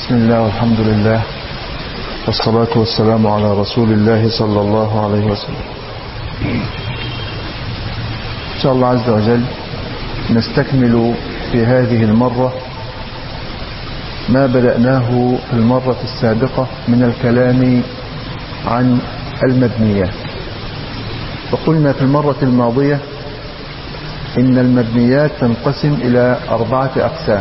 بسم الله والحمد لله والصلاة والسلام على رسول الله صلى الله عليه وسلم إن شاء الله عز وجل نستكمل في هذه المرة ما بدأناه في المرة السابقة من الكلام عن المبنيات وقلنا في المرة الماضية إن المبنيات تنقسم إلى أربعة أقسام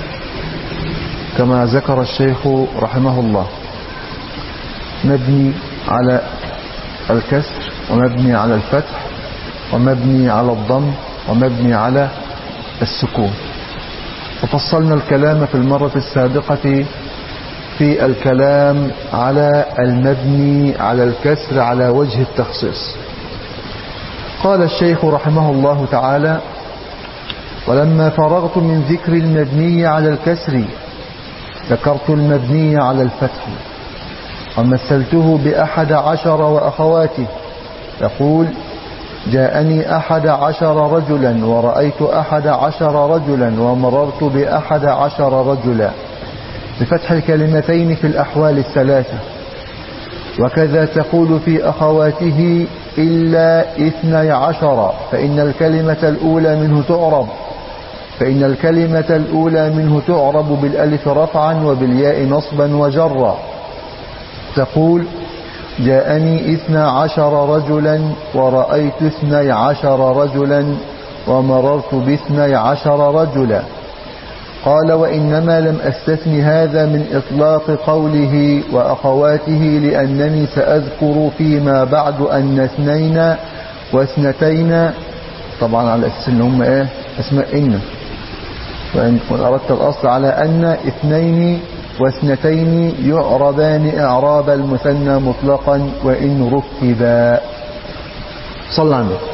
كما ذكر الشيخ رحمه الله مبني على الكسر ومبني على الفتح ومبني على الضم ومبني على السكون وفصلنا الكلام في المرة السابقة في الكلام على المبني على الكسر على وجه التخصيص قال الشيخ رحمه الله تعالى ولما فرغت من ذكر المبني على الكسر ذكرت المبني على الفتح ومثلته بأحد عشر وأخواته يقول جاءني أحد عشر رجلا ورأيت أحد عشر رجلا ومررت بأحد عشر رجلا بفتح الكلمتين في الأحوال الثلاثة وكذا تقول في أخواته إلا إثني عشر فإن الكلمة الأولى منه تعرب فإن الكلمة الأولى منه تعرب بالألف رفعا وبالياء نصبا وجرا تقول جاءني إثنى عشر رجلا ورأيت اثني عشر رجلا ومررت باثني عشر رجلا قال وإنما لم أستثن هذا من إطلاق قوله وأخواته لأنني سأذكر فيما بعد أن اثنين واثنتين طبعا على أساس أن هم إيه أسماء إن وإن أردت الأصل على أن اثنين واثنتين يعربان إعراب المثنى مطلقا وإن ركبا صلى على النبي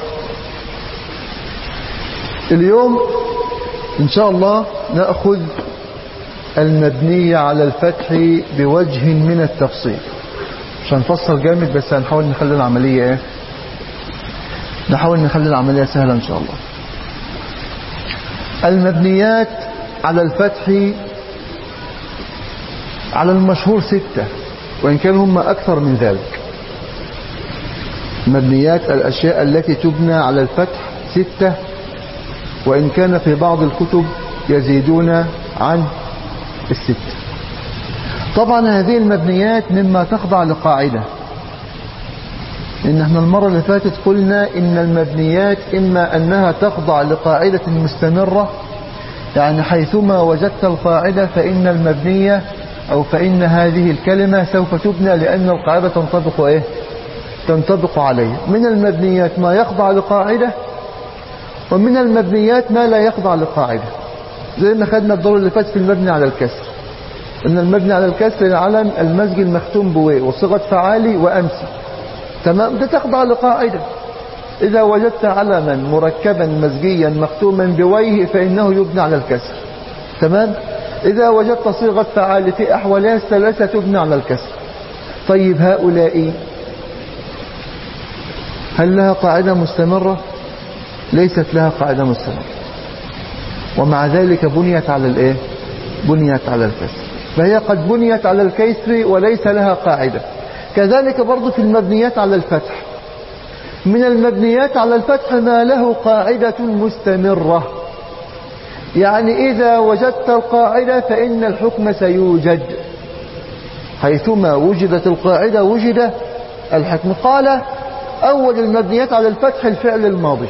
اليوم إن شاء الله نأخذ المبنية على الفتح بوجه من التفصيل مش هنفصل جامد بس هنحاول نخلي العملية ايه نحاول نخلي العملية سهلة إن شاء الله المبنيات على الفتح على المشهور ستة وإن كان هم أكثر من ذلك مبنيات الأشياء التي تبنى على الفتح ستة وإن كان في بعض الكتب يزيدون عن الستة طبعا هذه المبنيات مما تخضع لقاعدة إن احنا المرة اللي فاتت قلنا إن المبنيات إما أنها تخضع لقاعدة مستمرة يعني حيثما وجدت القاعدة فإن المبنية أو فإن هذه الكلمة سوف تبنى لأن القاعدة تنطبق إيه تنطبق عليه من المبنيات ما يخضع لقاعدة ومن المبنيات ما لا يخضع لقاعدة زي ما خدنا الدور اللي فات في المبني على الكسر ان المبني على الكسر العلم المزج المختوم بوي وصيغه فعالي وامسي تمام ده تخضع لقاعدة إذا وجدت علما مركبا مزجيا مختوما بويه فإنه يبنى على الكسر تمام إذا وجدت صيغة فعال في أحوالها الثلاثة تبنى على الكسر طيب هؤلاء هل لها قاعدة مستمرة ليست لها قاعدة مستمرة ومع ذلك بنيت على الايه بنيت على الكسر فهي قد بنيت على الكسر وليس لها قاعدة كذلك برضو في المبنيات على الفتح من المبنيات على الفتح ما له قاعدة مستمرة يعني إذا وجدت القاعدة فإن الحكم سيوجد حيثما وجدت القاعدة وجد الحكم قال أول المبنيات على الفتح الفعل الماضي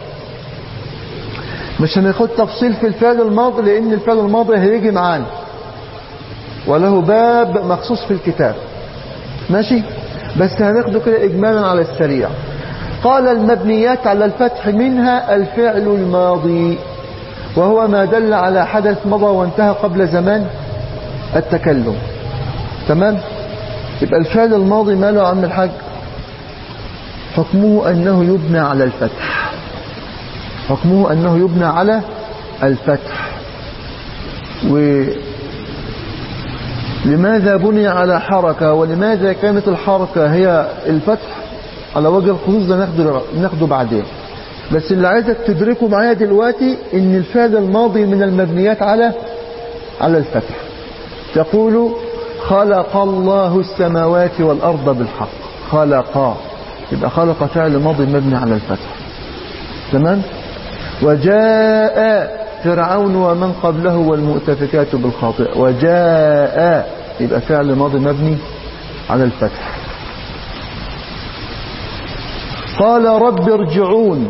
مش هناخد تفصيل في الفعل الماضي لأن الفعل الماضي هيجي معانا وله باب مخصوص في الكتاب ماشي بس هناخده كده إجمالا على السريع قال المبنيات على الفتح منها الفعل الماضي وهو ما دل على حدث مضى وانتهى قبل زمان التكلم تمام يبقى الفعل الماضي ماله عم الحاج حكمه أنه يبنى على الفتح حكمه أنه يبنى على الفتح و لماذا بني على حركة ولماذا كانت الحركة هي الفتح على وجه الخصوص ده ناخده ناخده بعدين بس اللي عايزك تدركه معايا دلوقتي ان الفعل الماضي من المبنيات على على الفتح تقول خلق الله السماوات والأرض بالحق خلق يبقى خلق فعل ماضي مبني على الفتح تمام وجاء فرعون ومن قبله والمؤتفكات بالخاطئ وجاء يبقى فعل ماضي مبني على الفتح قال رب ارجعون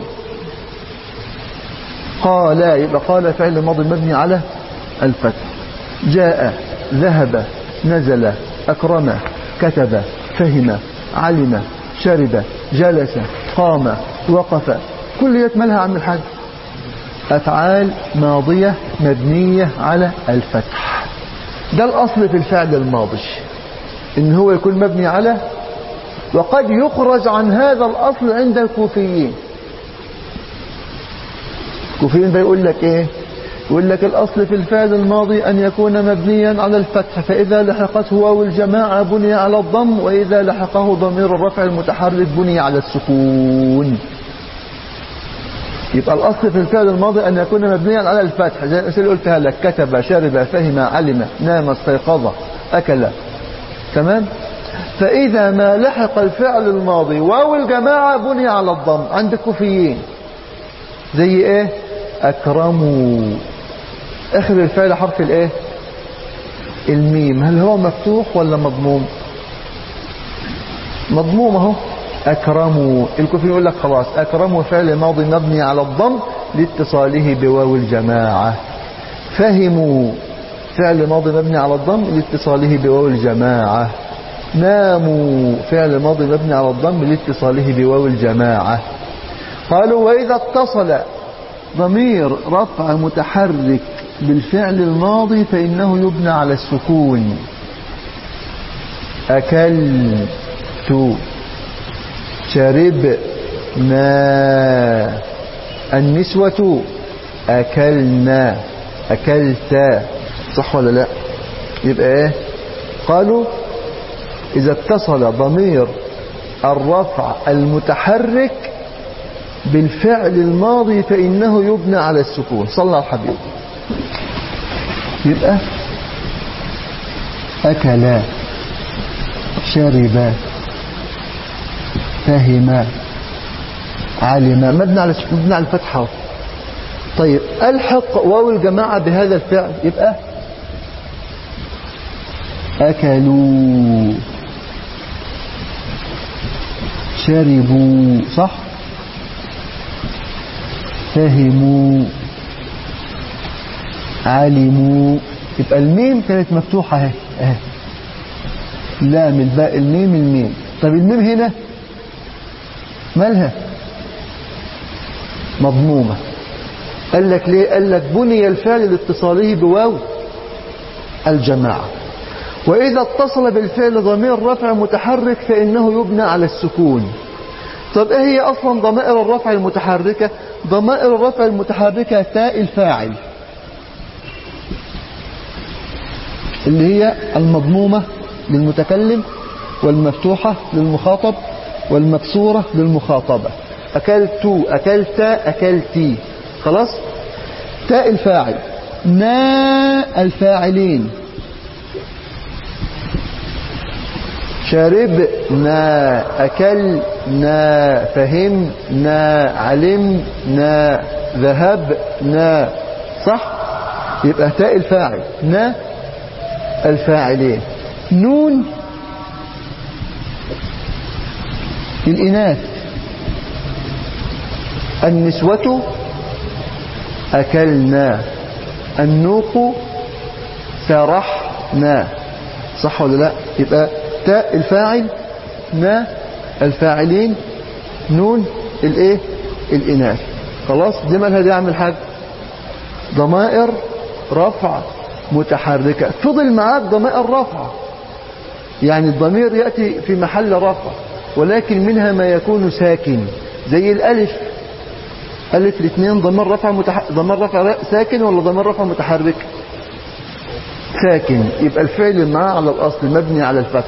قال يبقى قال فعل ماضي مبني على الفتح جاء ذهب نزل أكرم كتب فهم علم شرب جلس قام وقف كل يتملها عن الحاج أفعال ماضية مبنية على الفتح ده الأصل في الفعل الماضي إن هو يكون مبني على وقد يخرج عن هذا الأصل عند الكوفيين الكوفيين بيقول لك إيه يقول لك الأصل في الفعل الماضي أن يكون مبنيا على الفتح فإذا لحقته واو الجماعة بني على الضم وإذا لحقه ضمير الرفع المتحرك بني على السكون يبقى الأصل في الفعل الماضي أن يكون مبنيا على الفتح زي الأسئلة اللي قلتها لك كتب شرب فهم علم نام استيقظ أكل تمام فإذا ما لحق الفعل الماضي واو الجماعة بني على الضم عند الكوفيين زي إيه أكرموا آخر الفعل حرف الإيه الميم هل هو مفتوح ولا مضموم مضموم اهو أكرموا الكوفي يقول لك خلاص أكرموا فعل ماضي مبني على الضم لاتصاله بواو الجماعة فهموا فعل ماضي مبني على الضم لاتصاله بواو الجماعة ناموا فعل ماضي مبني على الضم لاتصاله بواو الجماعة قالوا وإذا اتصل ضمير رفع متحرك بالفعل الماضي فإنه يبنى على السكون أكلت شربنا النسوة أكلنا أكلت صح ولا لا يبقى ايه قالوا إذا اتصل ضمير الرفع المتحرك بالفعل الماضي فإنه يبنى على السكون صلى على الحبيب يبقى أكلا شربا فهم علم مبنى على السكون مبنى على الفتحة طيب ألحق واو الجماعة بهذا الفعل يبقى أكلوا شربوا صح فهموا علموا يبقى الميم كانت مفتوحة اهي اهي لام الباء الميم الميم طب الميم هنا مالها مضمومة قال لك ليه قال لك بني الفعل لاتصاله بواو الجماعة وإذا اتصل بالفعل ضمير رفع متحرك فإنه يبنى على السكون طب ايه هي اصلا ضمائر الرفع المتحركة ضمائر الرفع المتحركة تاء الفاعل اللي هي المضمومة للمتكلم والمفتوحة للمخاطب والمكسورة للمخاطبة أكلت أكلت أكلتي خلاص تاء الفاعل نا الفاعلين شربنا أكلنا فهمنا علمنا ذهبنا صح يبقى تاء الفاعل نا الفاعلين نون الإناث النسوة أكلنا النوق سرحنا صح ولا لا يبقى تاء الفاعل نا الفاعلين نون الايه الاناث خلاص دي مالها دي اعمل حاجه ضمائر رفع متحركه فضل معاك ضمائر رفع يعني الضمير ياتي في محل رفع ولكن منها ما يكون ساكن زي الالف الف الاثنين ضمير رفع متح... ضمير رفع ساكن ولا ضمير رفع متحرك ساكن يبقى الفعل معاه على الاصل مبني على الفتح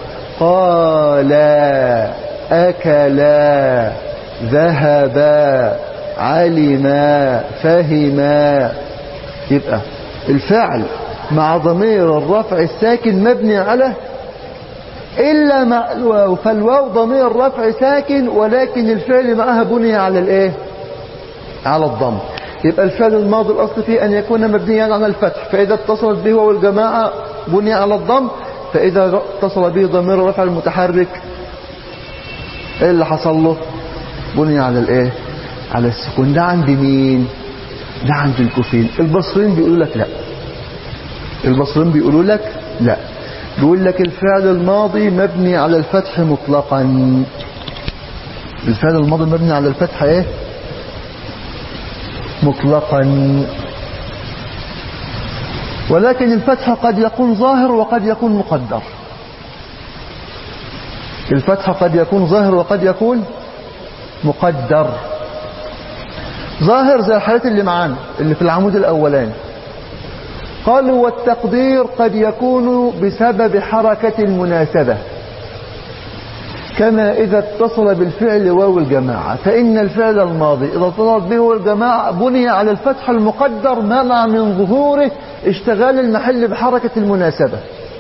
قالا أكلا ذهبا علما فهما يبقى الفعل مع ضمير الرفع الساكن مبني على إلا مع الواو فالواو ضمير رفع ساكن ولكن الفعل معها بني على الايه على الضم يبقى الفعل الماضي الأصل فيه أن يكون مبنيا على الفتح فإذا اتصلت به واو الجماعة بني على الضم فإذا اتصل به ضمير الرفع المتحرك ايه اللي حصل له بني على الايه على السكون ده عند مين ده عند الكوفيين البصريين بيقولوا لك لا البصريين بيقولوا لك لا بيقول لك الفعل الماضي مبني على الفتح مطلقا الفعل الماضي مبني على الفتح ايه مطلقا ولكن الفتح قد يكون ظاهر وقد يكون مقدر الفتح قد يكون ظاهر وقد يكون مقدر ظاهر زي الحالات اللي معانا اللي في العمود الأولاني قالوا والتقدير قد يكون بسبب حركة المناسبة كما إذا اتصل بالفعل واو الجماعة فإن الفعل الماضي إذا اتصلت به واو الجماعة بني على الفتح المقدر منع من ظهوره اشتغال المحل بحركة المناسبة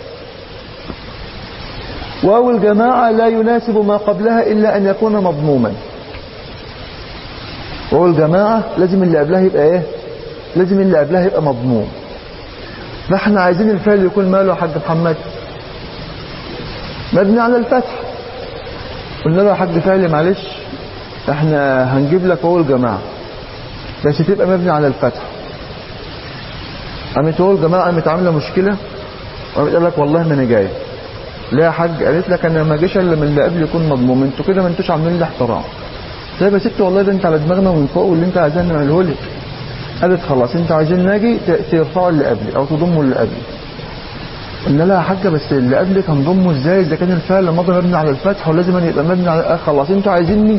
واو الجماعة لا يناسب ما قبلها إلا أن يكون مضموما واو الجماعة لازم اللي قبلها يبقى إيه لازم اللي قبلها يبقى مضموم فاحنا عايزين الفعل يكون ماله يا حاج محمد مبني على الفتح قلنا له يا حاج فعل معلش احنا هنجيب لك واو الجماعة بس تبقى مبني على الفتح قامت واو الجماعة قامت عاملة مشكلة وقامت قال لك والله ما انا جاي لا يا حاج قالت لك انا ما جيش الا من اللي قبل يكون مضموم انتوا كده ما انتوش عاملين لي احترام طيب يا ست والله ده انت على دماغنا من فوق واللي انت عايزين نعمله لك قالت خلاص انت عايزين ناجي ترفعوا اللي قبلي او تضموا اللي قبلي قلنا لها يا حاجه بس اللي قبلك هنضمه ازاي اذا كان الفعل الماضي مبني على الفتح ولازم أن يبقى مبني على آه خلاص انتوا عايزين مين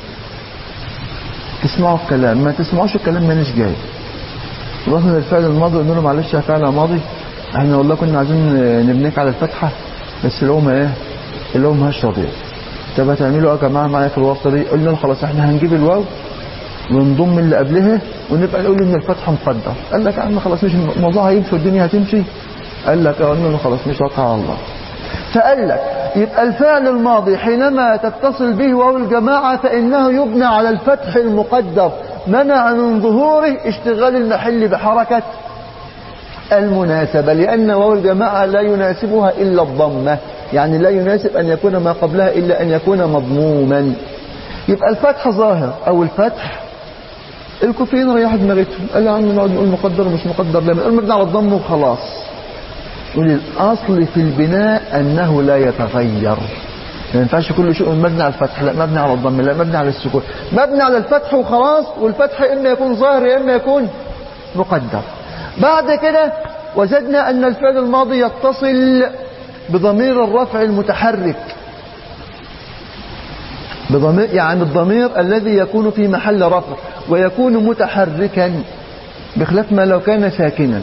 تسمعوا الكلام ما تسمعوش الكلام مانيش جاي رحنا للفعل الماضي قلنا له معلش يا فعل ماضي احنا والله كنا عايزين نبنيك على الفتحه بس الام ايه الام ماهاش راضيه طب هتعملوا ايه يا جماعه معايا في الوقت دي قلنا له خلاص احنا هنجيب الواو ونضم اللي قبلها ونبقى نقول ان الفتح مقدر قال لك يا عم خلاص مش الموضوع هيمشي والدنيا هتمشي قال لك اه قلنا له خلاص مش وقع على الله فقال لك يبقى الفعل الماضي حينما تتصل به واو الجماعة فإنه يبنى على الفتح المقدر منع من ظهوره اشتغال المحل بحركة المناسبة لأن واو الجماعة لا يناسبها إلا الضمة يعني لا يناسب أن يكون ما قبلها إلا أن يكون مضموما يبقى الفتح ظاهر أو الفتح الكوفيين ريحوا دماغتهم قال يا عم نقعد نقول مقدر مش مقدر لما نقول مبني على الضم وخلاص يقول الأصل في البناء أنه لا يتغير ما ينفعش كل شيء مبني على الفتح لا مبني على الضم لا مبني على السكون مبني على الفتح وخلاص والفتح إما يكون ظاهر يا إما يكون مقدر بعد كده وجدنا أن الفعل الماضي يتصل بضمير الرفع المتحرك بضمير يعني الضمير الذي يكون في محل رفع ويكون متحركا بخلاف ما لو كان ساكنا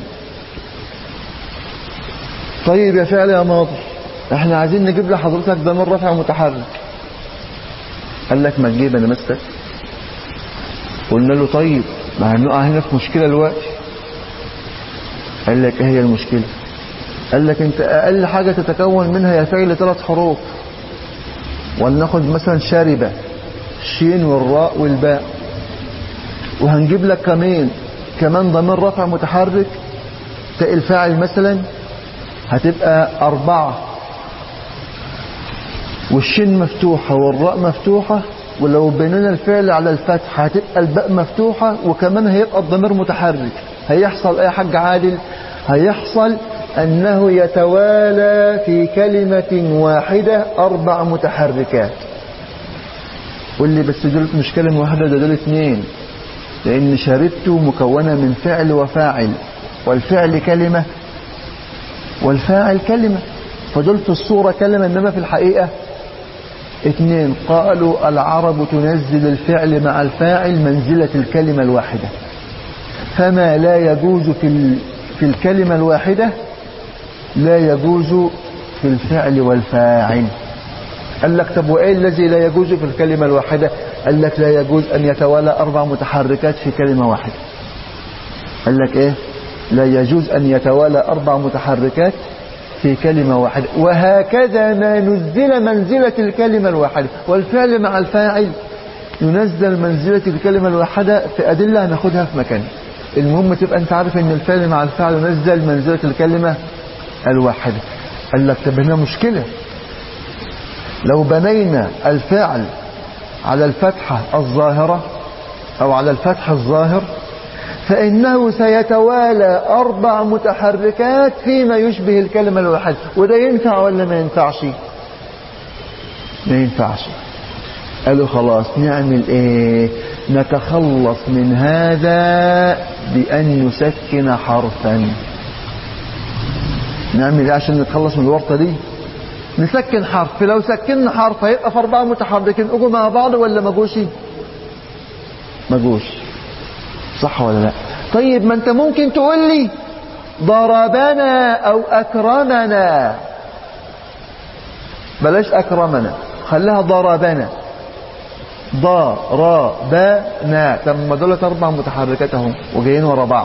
طيب يا فعل يا ماضي احنا عايزين نجيب لحضرتك ضمير رفع متحرك قال لك ما تجيب انا مستك قلنا له طيب ما هنقع هنا في مشكله دلوقتي قال لك ايه هي المشكله قال لك انت اقل حاجه تتكون منها يا فعل ثلاث حروف ولناخد مثلا شاربه الشين والراء والباء وهنجيب لك كمان كمان ضمير رفع متحرك تاء الفاعل مثلا هتبقى أربعة والشين مفتوحة والراء مفتوحة ولو بنينا الفعل على الفتح هتبقى الباء مفتوحة وكمان هيبقى الضمير متحرك هيحصل ايه يا حاج عادل هيحصل أنه يتوالى في كلمة واحدة أربع متحركات واللي بس دول مش كلمة واحدة ده دول اثنين لأن شربت مكونة من فعل وفاعل والفعل كلمة والفاعل كلمة فدول في الصورة كلمة إنما في الحقيقة اثنين قالوا العرب تنزل الفعل مع الفاعل منزلة الكلمة الواحدة فما لا يجوز في في الكلمة الواحدة لا يجوز في الفعل والفاعل قال لك طب وإيه الذي لا يجوز في الكلمة الواحدة قال لك لا يجوز أن يتوالى أربع متحركات في كلمة واحدة قال لك إيه لا يجوز أن يتوالى أربع متحركات في كلمة واحدة وهكذا ما نزل منزلة الكلمة الواحدة والفعل مع الفاعل ينزل منزلة الكلمة الواحدة في أدلة هناخدها في مكان المهم تبقى أنت عارف أن الفعل مع الفاعل ينزل منزلة الكلمة الواحدة قال لك طب هنا مشكلة لو بنينا الفعل على الفتحة الظاهرة أو على الفتح الظاهر فإنه سيتوالى أربع متحركات فيما يشبه الكلمة الواحدة وده ينفع ولا ما ينفعش ما ينفعش قالوا خلاص نعمل ايه نتخلص من هذا بأن نسكن حرفا نعمل ايه عشان نتخلص من الورطة دي نسكن حرف لو سكننا حرف هيبقى في أربعة متحركين اجوا مع بعض ولا ما جوش ما جوش صح ولا لا طيب ما انت ممكن تقول لي ضربنا او اكرمنا بلاش اكرمنا خليها ضربنا ضربنا طب ما دول اربع متحركات اهم وجايين ورا بعض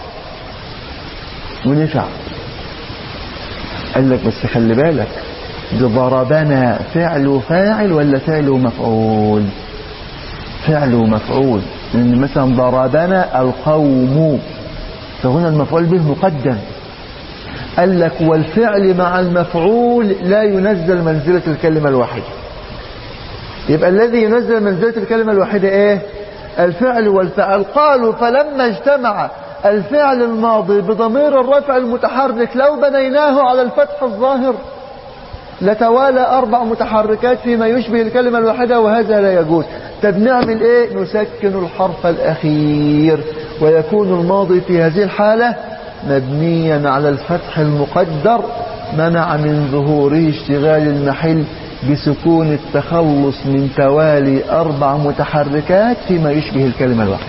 ونفع قال لك بس خلي بالك دي ضربنا فعل فاعل ولا فعل مفعول فعل مفعول لأن مثلا ضربنا القوم فهنا المفعول به مقدم قال لك والفعل مع المفعول لا ينزل منزلة الكلمة الواحدة يبقى الذي ينزل منزلة الكلمة الواحدة ايه الفعل والفعل قالوا فلما اجتمع الفعل الماضي بضمير الرفع المتحرك لو بنيناه على الفتح الظاهر لتوالى أربع متحركات فيما يشبه الكلمة الواحدة وهذا لا يجوز طب نعمل ايه نسكن الحرف الأخير ويكون الماضي في هذه الحالة مبنيا على الفتح المقدر منع من ظهوره اشتغال المحل بسكون التخلص من توالي أربع متحركات فيما يشبه الكلمة الواحدة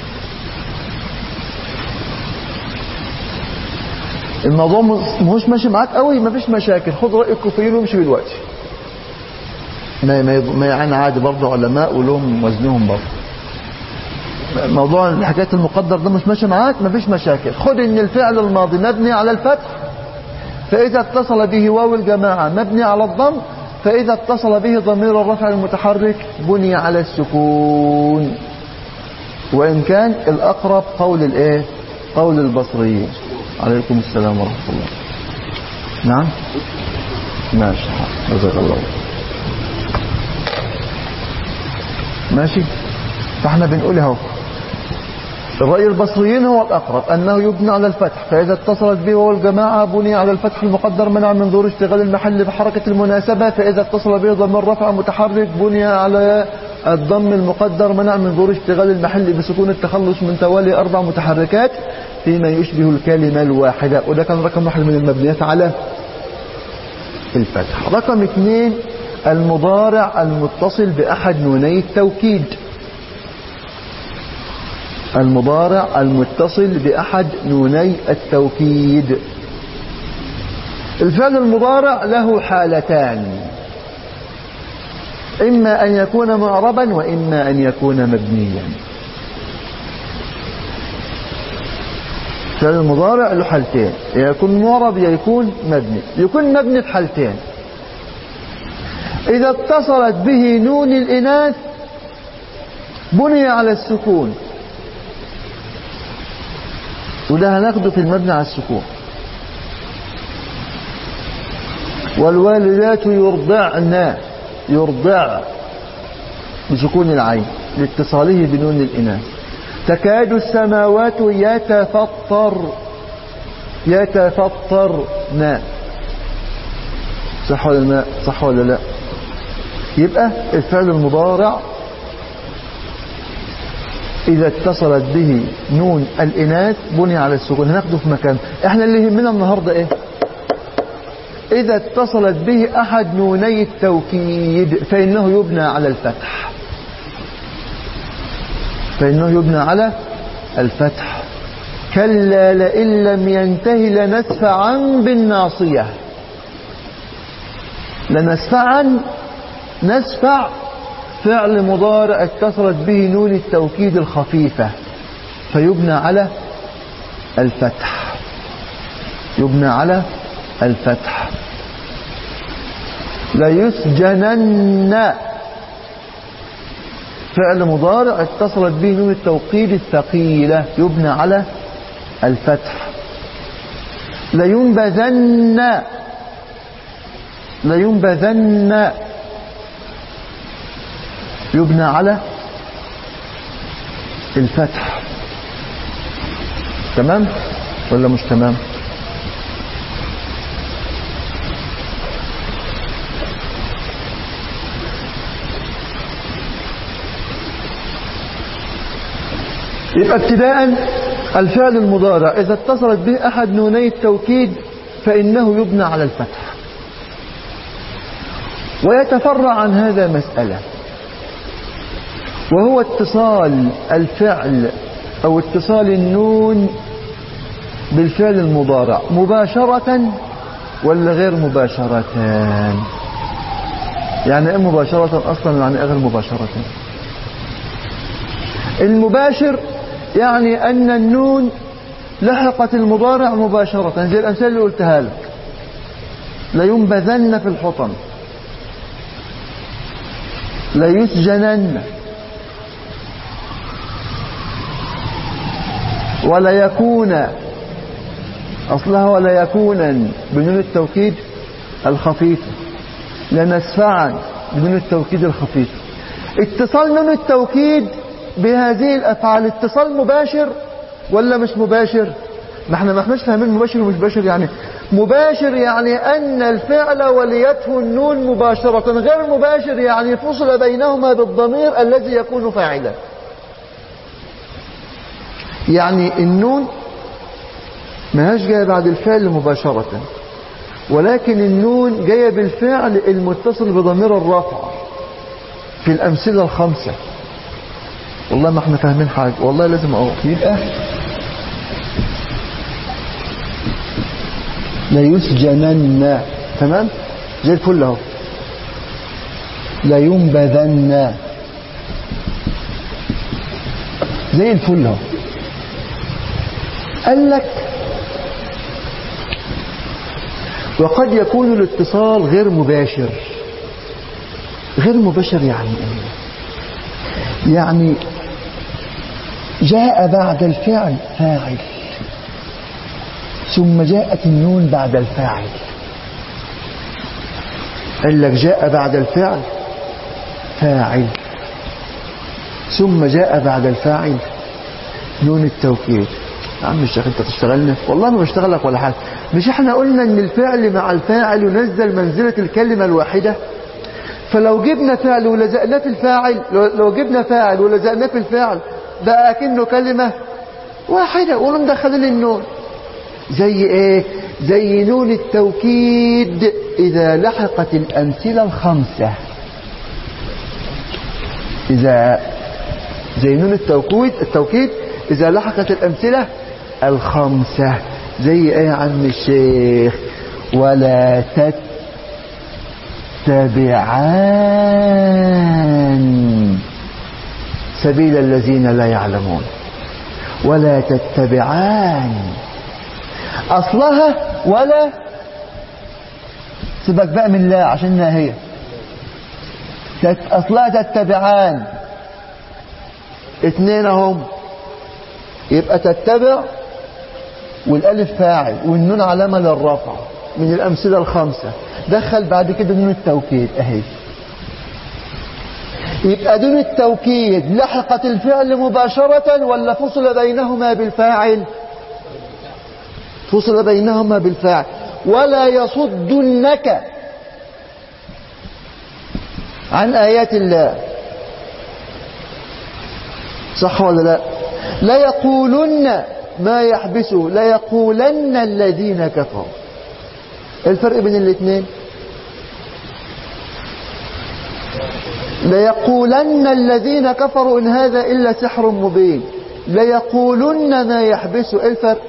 الموضوع مش ماشي معاك قوي مفيش مشاكل خد رأي الكوفيين وامشي دلوقتي ما ما ما يعني عادي برضه علماء ولهم وزنهم برضه موضوع حكايه المقدر ده مش ماشي معاك مفيش مشاكل خد ان الفعل الماضي مبني على الفتح فاذا اتصل به واو الجماعه مبني على الضم فاذا اتصل به ضمير الرفع المتحرك بني على السكون وان كان الاقرب قول الايه قول البصريين عليكم السلام ورحمه الله نعم ماشي جزاك الله ماشي فاحنا بنقول اهو الرأي البصريين هو الأقرب أنه يبنى على الفتح فإذا اتصلت به وهو الجماعة بني على الفتح المقدر منع من ظهور اشتغال المحل بحركة المناسبة فإذا اتصل به ضم الرفع متحرك بني على الضم المقدر منع من ظهور اشتغال المحل بسكون التخلص من توالي أربع متحركات فيما يشبه الكلمة الواحدة وده كان رقم واحد من المبنيات على الفتح رقم اثنين المضارع المتصل بأحد نوني التوكيد المضارع المتصل بأحد نوني التوكيد الفعل المضارع له حالتان إما أن يكون معربا وإما أن يكون مبنيا الفعل المضارع له حالتين يكون معرب يكون مبني يكون مبني في حالتين إذا اتصلت به نون الإناث بني على السكون وده هناخده في المبنى على السكون والوالدات يرضعن يرضع بسكون العين لاتصاله بنون الإناث تكاد السماوات يتفطر يتفطرن صح ولا لا صح ولا لا يبقى الفعل المضارع إذا اتصلت به نون الإناث بني على السكون هناخده في مكان احنا اللي يهمنا النهاردة ايه إذا اتصلت به أحد نوني التوكيد فإنه يبنى على الفتح فإنه يبنى على الفتح كلا لئن لم ينتهي لنسفعا بالناصية لنسفعا نسفع فعل مضارع اتصلت به نون التوكيد الخفيفة فيبنى على الفتح يبنى على الفتح ليسجنن فعل مضارع اتصلت به نون التوكيد الثقيلة يبنى على الفتح لينبذن لينبذن يبنى على الفتح تمام ولا مش تمام يبقى ابتداء الفعل المضارع إذا اتصلت به أحد نوني التوكيد فإنه يبنى على الفتح ويتفرع عن هذا مسألة وهو اتصال الفعل أو اتصال النون بالفعل المضارع مباشرة ولا غير مباشرة يعني ايه مباشرة أصلا يعني غير مباشرة المباشر يعني أن النون لحقت المضارع مباشرة زي الأمثال اللي قلتها لك لينبذن في الحطم ليسجنن ولا يكون أصلها ولا يكونا بنون التوكيد الخفيفة لنسفعا بنون التوكيد الخفيفة اتصال نون التوكيد بهذه الأفعال اتصال مباشر ولا مش مباشر ما احنا ما احناش فاهمين مباشر ومش مباشر يعني مباشر يعني أن الفعل وليته النون مباشرة غير مباشر يعني فصل بينهما بالضمير الذي يكون فاعلا يعني النون ما هاش جاية بعد الفعل مباشرة ولكن النون جاية بالفعل المتصل بضمير الرفع في الأمثلة الخمسة والله ما احنا فاهمين حاجة والله لازم اقول يبقى ليسجنن تمام زي الفل اهو لينبذن زي الفل اهو قال لك وقد يكون الاتصال غير مباشر غير مباشر يعني ايه يعني جاء بعد الفعل فاعل ثم جاءت النون بعد الفاعل قال لك جاء بعد الفعل فاعل ثم جاء بعد الفاعل نون التوكيد يا عم الشيخ انت تشتغلنا والله ما بشتغلك ولا حاجه مش احنا قلنا ان الفعل مع الفاعل ينزل منزله الكلمه الواحده فلو جبنا فعل ولزقناه في الفاعل لو جبنا فاعل ولزقناه في الفاعل بقى كأنه كلمة واحدة ونقوم مدخلين النون زي ايه زي نون التوكيد اذا لحقت الامثلة الخمسة اذا زي نون التوكيد التوكيد اذا لحقت الامثلة الخمسة زي ايه يا عم الشيخ ولا تتبعان سبيل الذين لا يعلمون ولا تتبعان أصلها ولا سيبك بقى من لا عشان هي أصلها تتبعان اتنين هم يبقى تتبع والالف فاعل والنون علامة للرفع من الأمثلة الخمسة دخل بعد كده نون التوكيد اهي يبقى دون التوكيد لحقت الفعل مباشرة ولا فصل بينهما بالفاعل فصل بينهما بالفاعل ولا يصدنك عن آيات الله صح ولا لا لا يقولن ما يحبسه لا يقولن الذين كفروا الفرق بين الاثنين ليقولن الذين كفروا إن هذا إلا سحر مبين ليقولن ما يحبسه إيه الفرق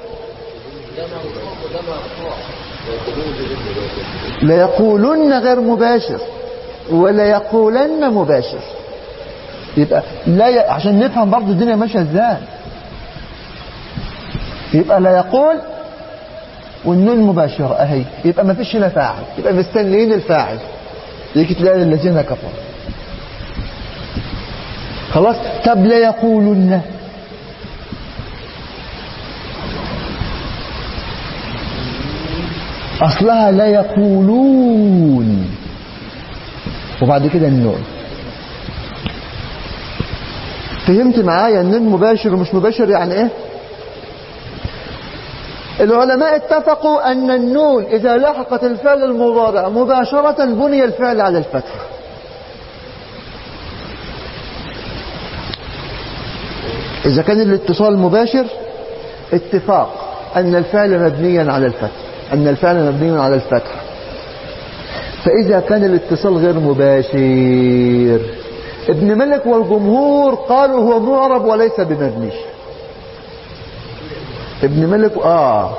ليقولن غير مباشر وليقولن مباشر يبقى لا ي... عشان نفهم برضو الدنيا ماشيه ازاي يبقى لا يقول والنون مباشرة اهي يبقى ما فيش هنا فاعل يبقى مستنيين الفاعل يجي تلاقي الذين كفروا خلاص طب لا يقولن اصلها لا يقولون وبعد كده النون فهمت معايا النون مباشر ومش مباشر يعني ايه العلماء اتفقوا أن النون إذا لحقت الفعل المضارع مباشرة بني الفعل على الفتح إذا كان الاتصال مباشر اتفاق أن الفعل مبنيا على الفتح أن الفعل مبني على الفتح فإذا كان الاتصال غير مباشر ابن ملك والجمهور قالوا هو معرب وليس بمبني ابن ملك اه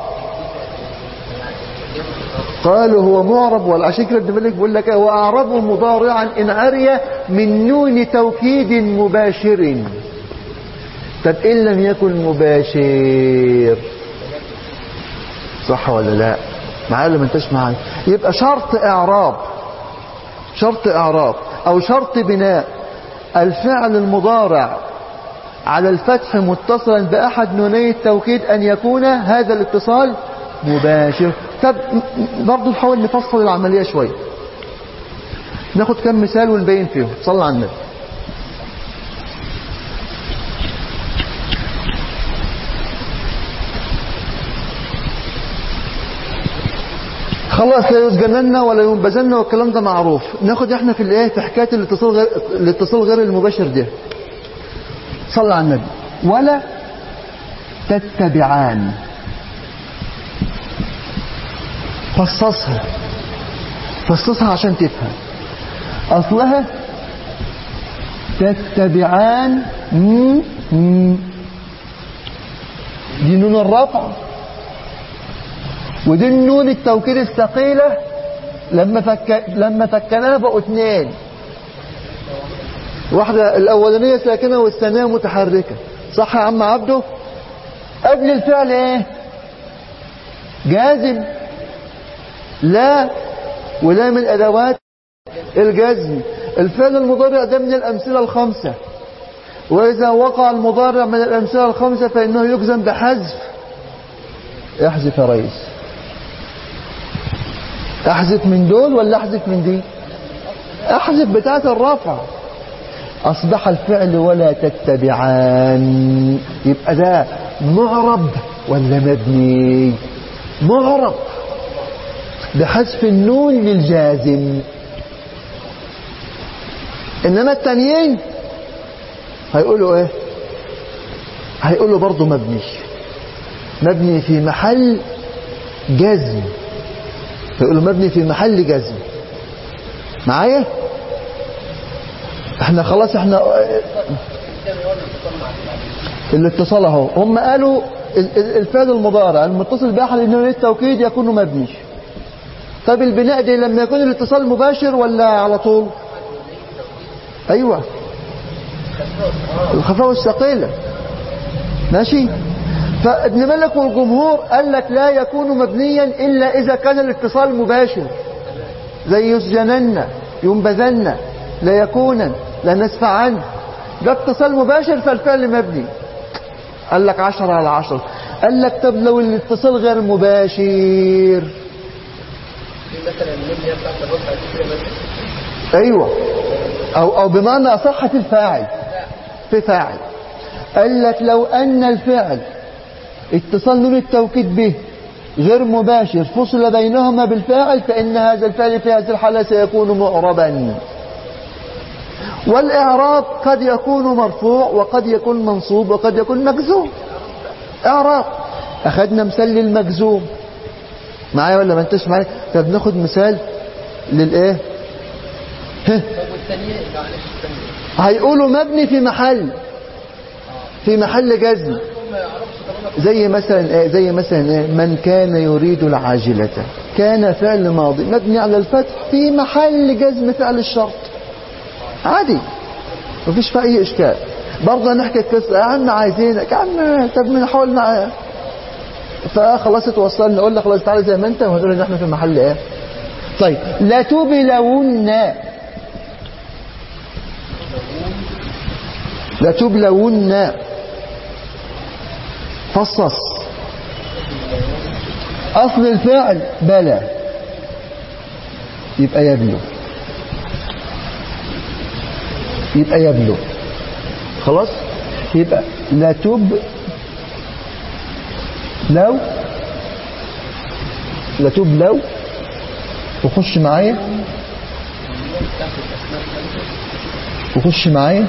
قالوا هو معرب والعشان كده ابن ملك بيقول لك واعربه مضارعا ان عري من نون توكيد مباشر طب ان لم يكن مباشر صح ولا لا معايا ولا ما انتش معايا يبقى شرط اعراب شرط اعراب او شرط بناء الفعل المضارع على الفتح متصلا بأحد نوني التوكيد أن يكون هذا الاتصال مباشر طب برضه نحاول نفصل العملية شوية ناخد كم مثال ونبين فيهم صلى على النبي خلاص لا يسجنن ولا ينبذن والكلام ده معروف ناخد احنا في الايه في حكايه الاتصال غير الاتصال غير المباشر ده صلى على النبي ولا تتبعان فصصها فصصها عشان تفهم اصلها تتبعان مم مم دي نون الرفع ودي النون التوكيد الثقيلة لما فك لما فكناها بقوا اثنين واحدة الأولانية ساكنة والثانية متحركة صح يا عم عبده قبل الفعل ايه جازم لا ولا من أدوات الجزم الفعل المضارع ده من الأمثلة الخمسة وإذا وقع المضارع من الأمثلة الخمسة فإنه يجزم بحذف احذف يا ريس احذف من دول ولا احذف من دي احذف بتاعة الرفع اصبح الفعل ولا تتبعان يبقى ده معرب ولا مبني معرب بحذف النون للجازم انما التانيين هيقولوا ايه هيقولوا برضو مبني مبني في محل جزم يقولوا مبني في محل جزم معايا احنا خلاص احنا الاتصال اهو هم قالوا الفعل المضارع المتصل باحد انه التوكيد يكون مبني طب البناء دي لما يكون الاتصال مباشر ولا على طول ايوه الخفاء الثقيله ماشي فابن ملك والجمهور قال لك لا يكون مبنيا إلا إذا كان الاتصال مباشر زي يسجنن ينبذن لا يكونا لا نسفعن ده اتصال مباشر فالفعل مبني قال لك عشرة على عشرة قال لك طب لو الاتصال غير مباشر ايوه او او بمعنى اصح في الفاعل في فاعل قال لك لو ان الفعل اتصال نون التوكيد به غير مباشر فصل بينهما بالفاعل فإن هذا الفعل في هذه الحالة سيكون معربا والإعراب قد يكون مرفوع وقد يكون منصوب وقد يكون مجزوم إعراب أخذنا مثال للمجزوم معايا ولا ما انتش معايا طب ناخد مثال للإيه هيقولوا مبني في محل في محل جزم زي مثلا ايه زي مثلا ايه من كان يريد العاجلة كان فعل ماضي مبني على الفتح في محل جزم فعل الشرط عادي مفيش فيه اي اشكال برضه نحكي القصه يا عم عايزينك يا عم طب من حاول فخلاص اتوصلنا نقول لك خلاص تعالى زي ما انت وهتقول ان احنا في محل ايه طيب لا تبلون لا تبلون فصص اصل الفعل بلى يبقى يبلو يبقى يبلو خلاص يبقى لا تب لو لا تب لو وخش معايا وخش معايا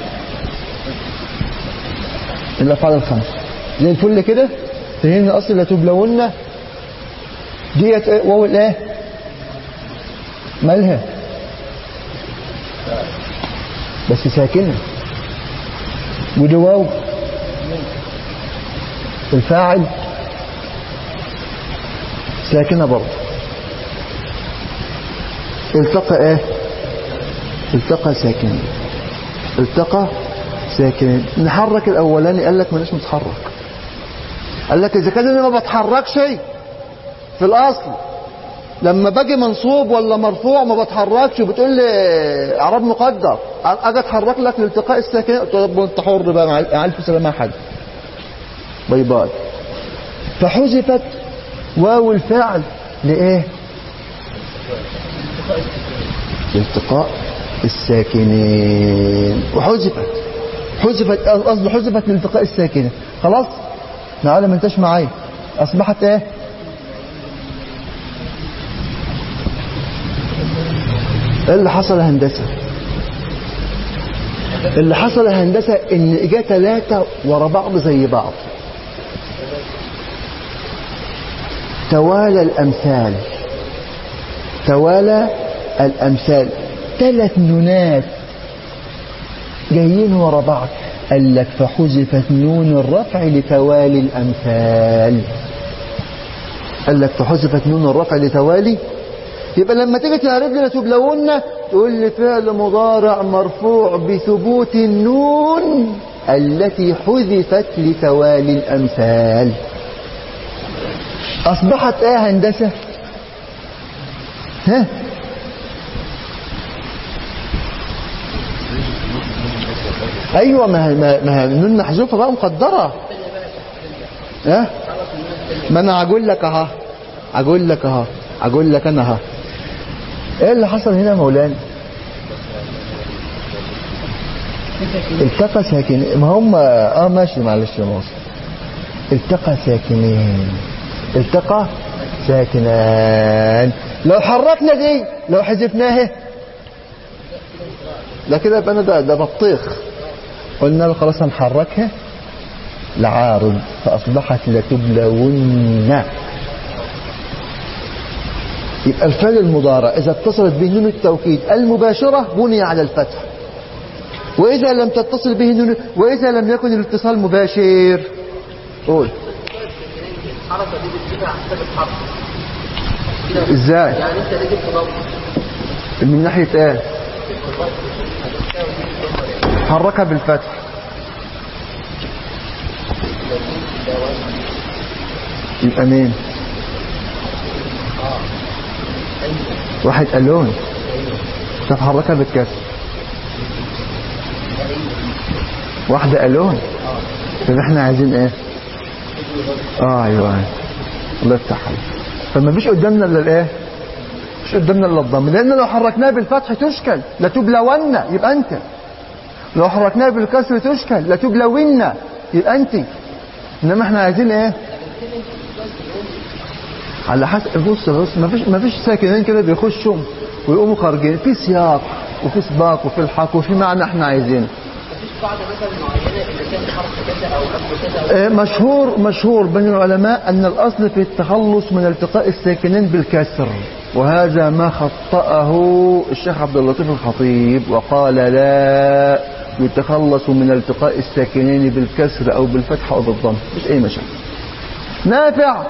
الافعال الخمسه زي الفل كده فهمنا اصل لا تبلون ديت ايه واو الايه مالها بس ساكنه ودي واو الفاعل ساكنه برضه التقى ايه التقى ساكنين التقى ساكنين نحرك الاولاني قال لك مانيش متحرك قال لك اذا كان انا ما بتحركش في الاصل لما باجي منصوب ولا مرفوع ما بتحركش وبتقول لي اعراب مقدر اجي اتحرك لك لالتقاء الساكنين طب انت حر بقى مع الف سلامه يا حاج باي باي فحذفت واو الفعل لايه لالتقاء الساكنين وحذفت حذفت قصدي حذفت لالتقاء الساكنين خلاص تعالى ما انتش معايا اصبحت ايه ايه اللي حصل يا هندسه اللي حصل يا هندسه ان اجا ثلاثه ورا بعض زي بعض توالى الامثال توالى الامثال ثلاث نونات جايين ورا بعض قال لك فحذفت نون الرفع لتوالي الامثال قال لك فحذفت نون الرفع لتوالي يبقى لما تيجي تعرف لي تبلون تقول لي فعل مضارع مرفوع بثبوت النون التي حذفت لتوالي الامثال اصبحت ايه هندسه ها ايوه ما هي ما هي النون محذوفه بقى مقدره ها ما انا هقول لك اهو هقول لك اهو هقول لك انا اهو ايه اللي حصل هنا يا مولانا التقى ساكنين ما هم اه ماشي معلش يا مصر التقى ساكنين التقى ساكنان لو حركنا دي لو حذفناها لا كده يبقى انا ده, ده بطيخ قلنا له خلاص هنحركها لعارض فاصبحت لتبلون يبقى الفعل المضارع اذا اتصلت به نون التوكيد المباشره بني على الفتح واذا لم تتصل به نون واذا لم يكن الاتصال مباشر قول الحركه دي بتجيبها على حساب الحرف ازاي يعني انت ليه جبت ضم من ناحيه ايه حركها بالفتح يبقى مين واحد قالون طب حركها بالكسر واحدة قالون طب احنا عايزين ايه اه ايوه الله يفتح عليك فما فيش قدامنا الا الايه مش قدامنا الا الضم لان لو حركناه بالفتح تشكل لتبلون يبقى انت لو حركناه بالكسر تشكل لتبلون يبقى انت انما احنا عايزين ايه على حسب بص بص ما فيش ما فيش ساكنين كده بيخشوا ويقوموا خارجين في سياق وفي سباق وفي الحق وفي معنى احنا عايزينه مفيش قاعده مثلا معينه اذا كان حرف كذا او قبل كذا او آه، مشهور مشهور بين العلماء أن الأصل في التخلص من التقاء الساكنين بالكسر وهذا ما خطأه الشيخ عبد اللطيف الخطيب وقال لا يتخلص من التقاء الساكنين بالكسر أو بالفتح أو بالضم مش أي مشاكل نافع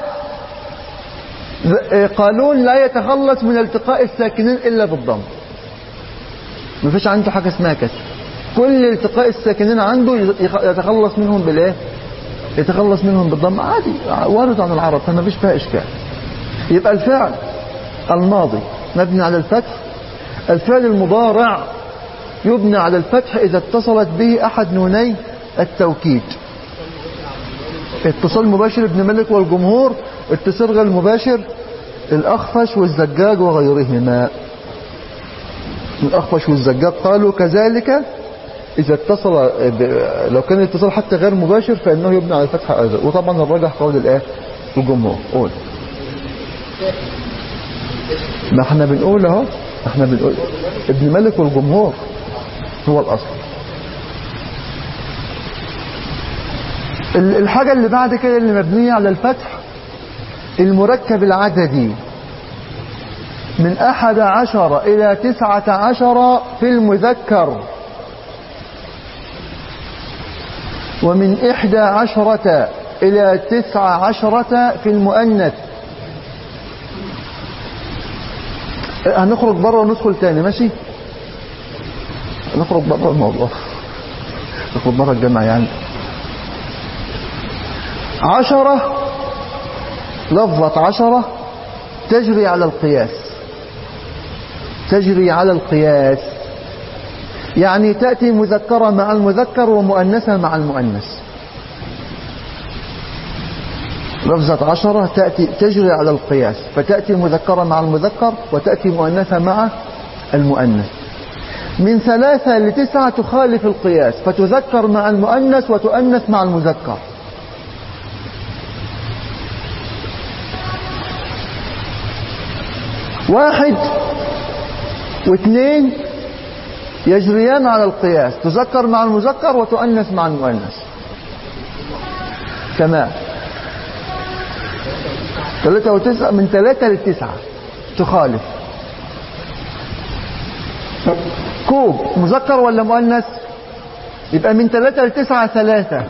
آه، قالون لا يتخلص من التقاء الساكنين إلا بالضم ما فيش عنده حاجة اسمها كسر كل التقاء الساكنين عنده يخ- يتخلص منهم بالايه يتخلص منهم بالضم عادي وارد عن العرب فما فيش فيها إشكال يبقى الفعل الماضي مبني على الفتح الفعل المضارع يبنى على الفتح إذا اتصلت به أحد نوني التوكيد اتصال مباشر ابن ملك والجمهور اتصال غير مباشر الأخفش والزجاج وغيرهما الأخفش والزجاج قالوا كذلك إذا اتصل ب... لو كان الاتصال حتى غير مباشر فإنه يبنى على الفتحة أيضا وطبعا الراجح قول الآية الجمهور قول ما احنا بنقول اهو احنا بنقول ابن مالك والجمهور هو الأصل ال- الحاجة اللي بعد كده اللي مبنية على الفتح المركب العددي من أحد عشر إلى تسعة عشر في المذكر ومن إحدى عشرة إلى تسعة عشرة في المؤنث هنخرج بره وندخل تاني ماشي نخرج بره الموضوع نخرج بره الجامعة يعني عشرة لفظة عشرة تجري على القياس تجري على القياس يعني تأتي مذكرة مع المذكر ومؤنثة مع المؤنث لفظة عشرة تأتي تجري على القياس فتأتي مذكرة مع المذكر وتأتي مؤنثة مع المؤنث من ثلاثة لتسعة تخالف القياس فتذكر مع المؤنث وتؤنث مع المذكر واحد واثنين يجريان على القياس تذكر مع المذكر وتؤنث مع المؤنث تمام ثلاثة وتسعة من ثلاثة لتسعة تخالف كوب مذكر ولا مؤنث يبقى من ثلاثة لتسعة ثلاثة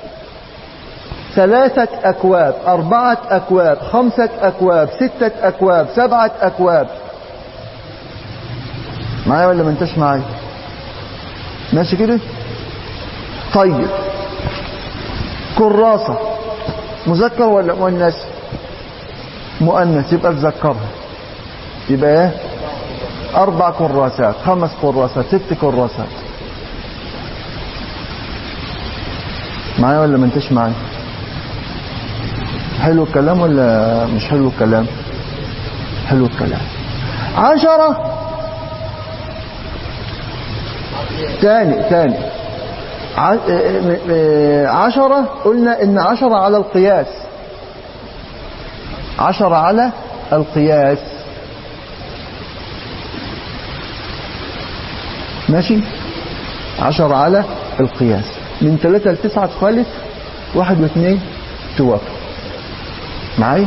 ثلاثة أكواب أربعة أكواب خمسة أكواب ستة أكواب سبعة أكواب معايا ولا ما انتش معايا ماشي كده طيب كراسة مذكر ولا مؤنث مؤنث يبقى تذكرها يبقى ايه اربع كراسات خمس كراسات ست كراسات معايا ولا ما انتش معايا حلو الكلام ولا مش حلو الكلام حلو الكلام عشرة تاني تاني ع- اه- اه- عشرة قلنا ان عشرة على القياس عشرة على القياس ماشي عشرة على القياس من ثلاثة لتسعة تخالف واحد واثنين توافق معايا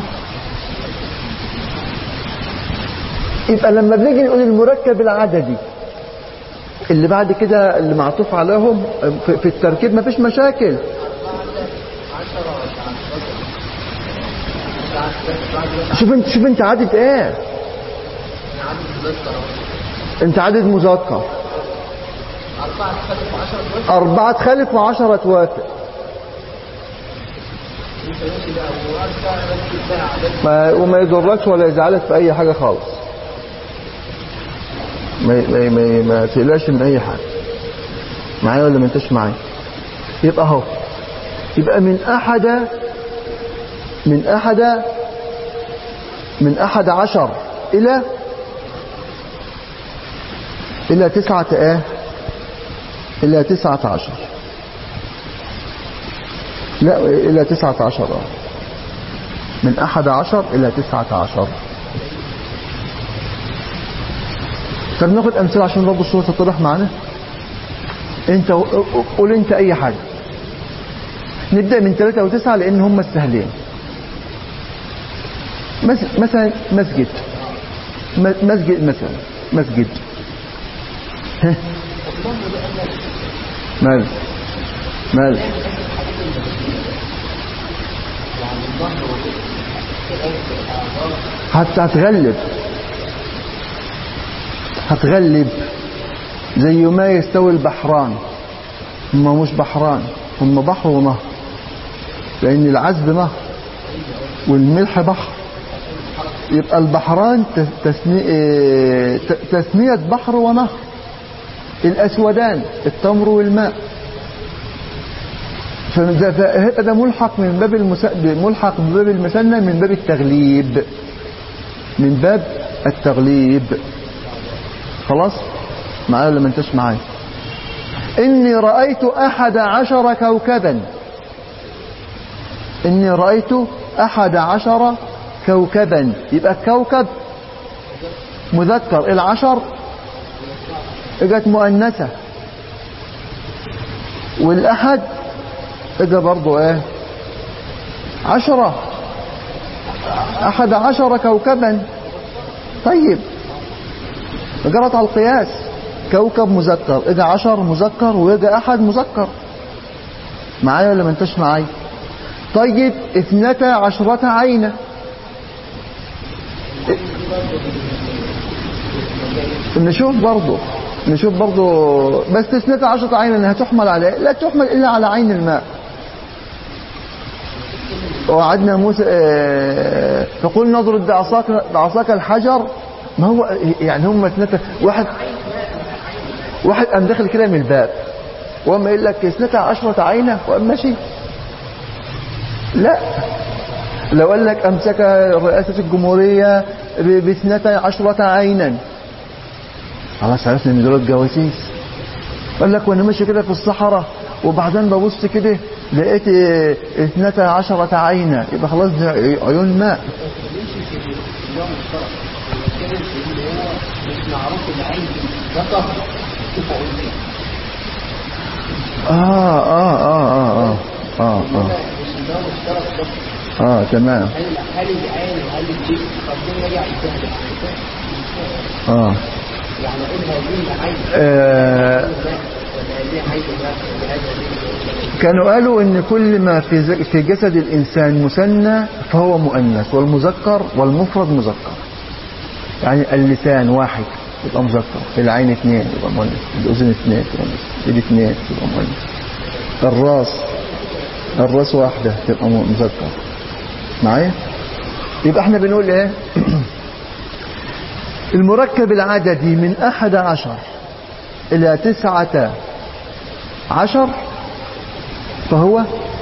يبقى لما بنيجي نقول المركب العددي اللي بعد كده اللي معطوف عليهم في, في التركيب مفيش مشاكل شوف انت شوف انت عدد ايه انت عدد مذكر أربعة تخالف وعشرة توافق ما وما يضركش ولا يزعلك في أي حاجة خالص ما ما ما, ما تقلقش من أي حاجة معايا ولا ما انتش معايا يبقى اهو يبقى من أحد من أحد من أحد عشر إلى إلى تسعة إيه إلى تسعة عشر لا إلى تسعة عشر آه. من أحد عشر إلى تسعة عشر طب ناخد أمثلة عشان برضه الصورة تتضح معانا أنت قول أنت أي حاجة نبدأ من ثلاثة وتسعة لأن هم السهلين مس- مثلا مسجد م- مسجد مثلا مسجد ها مال مال حتى هتغلب هتغلب زي ما يستوي البحران هم مش بحران هم بحر ونهر لأن العذب نهر والملح بحر يبقى البحران تس- تسمي- إيه، ت- تسمية بحر ونهر الأسودان التمر والماء فده فهيبقى ده ملحق من باب المس... ملحق من باب المثنى من باب التغليب من باب التغليب خلاص معايا ولا ما انتش معايا إني رأيت أحد عشر كوكبا إني رأيت أحد عشر كوكبا يبقى كوكب مذكر العشر اجت مؤنثة والأحد اجى برضو ايه عشرة أحد عشر كوكبا طيب جرت على القياس كوكب مذكر اجى عشر مذكر واجى أحد مذكر معايا ولا ما انتش معايا طيب اثنتا عشرة عينة نشوف برضو نشوف برضو بس اثنتا عشرة عينة انها تحمل على لا تحمل الا على عين الماء وعدنا موسى آه، فقل نضرب بعصاك بعصاك الحجر ما هو يعني هم اثنتا واحد واحد قام داخل كده من الباب وأما يقول لك اثنتا عشرة عينة وأم ماشي لا لو قال لك أمسك رئاسة الجمهورية ب- باثنتا عشرة عينا خلاص عرفنا ان دول جواسيس قال لك وانا ماشي كده في الصحراء وبعدين ببص كده لقيت اه، اثنتا عشرة عينا يبقى خلاص دي عيون ماء اه اه اه اه اه اه اه اه تمام هل هل العين وهل الجسم ربنا يجعل فيها اه يعني قول هذه العين آه، ولا هذه عين الله وهذا كانوا قالوا ان كل ما في ز- في جسد الانسان مثنى فهو مؤنث والمذكر والمفرد مذكر يعني اللسان واحد يبقى مذكر العين اثنين يبقى مؤنث الاذن اثنين يبقى مؤنث الايد اثنين يبقى مؤنث الراس الراس واحده تبقى م- مذكر معايا يبقى احنا بنقول ايه المركب العددي من احد عشر الى تسعة عشر فهو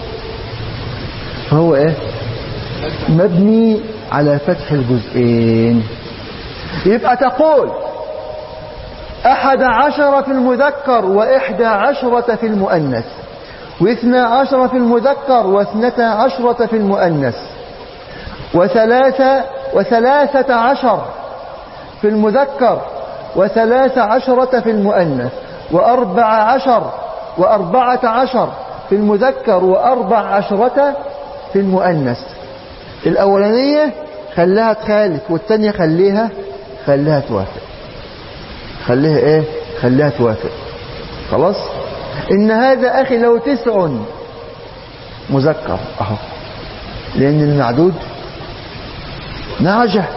فهو ايه مبني على فتح الجزئين يبقى تقول احد عشر في المذكر واحدى عشرة في المؤنث واثنى عشر في المذكر واثنتا عشرة في المؤنث وثلاثة وثلاثة عشر في المذكر وثلاث عشرة في المؤنث وأربع عشر وأربعة عشر في المذكر وأربع عشرة في المؤنث الأولانية خليها تخالف والتانية خليها خليها توافق خليها ايه خليها توافق خلاص إن هذا أخي لو تسع مذكر أهو لأن المعدود نعجة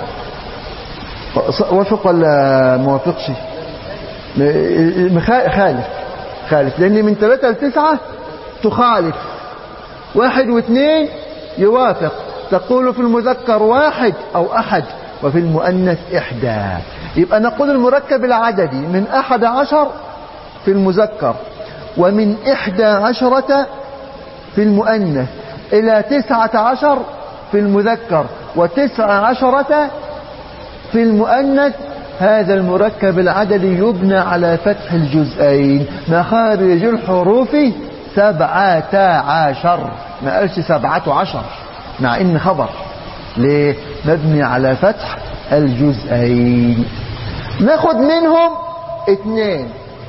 وافق ولا ما وافقش م- مخا- خالف خالف لأن من ثلاثة لتسعة تخالف واحد واثنين يوافق تقول في المذكر واحد أو أحد وفي المؤنث إحدى يبقى نقول المركب العددي من أحد عشر في المذكر ومن إحدى عشرة في المؤنث إلى تسعة عشر في المذكر وتسع عشرة في المؤنث هذا المركب العددي يبنى على فتح الجزئين مخارج الحروف سبعة عشر ما قالش سبعة عشر مع ان خبر ليه مبني على فتح الجزئين ناخد منهم اتنين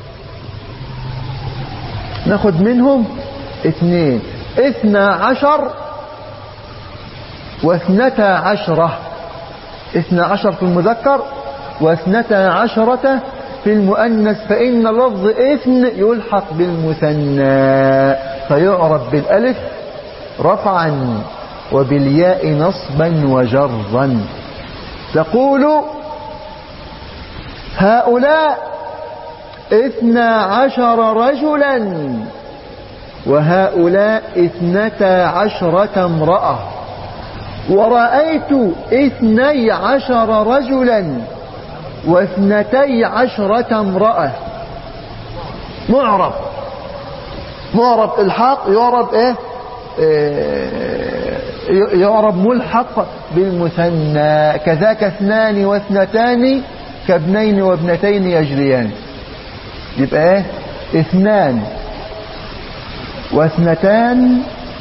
ناخد منهم اتنين اثنى عشر واثنتا عشرة اثنى عشر في المذكر واثنتا عشرة في المؤنث فإن لفظ اثن يلحق بالمثنى فيعرف بالألف رفعا وبالياء نصبا وجرا تقول هؤلاء اثنى عشر رجلا وهؤلاء اثنتا عشرة امرأة ورأيت اثني عشر رجلا واثنتي عشرة امرأة معرب معرب الحاق يعرب ايه إيه، يعرب ملحق بالمثنى كذاك اثنان واثنتان كابنين وابنتين يجريان يبقى ايه اثنان واثنتان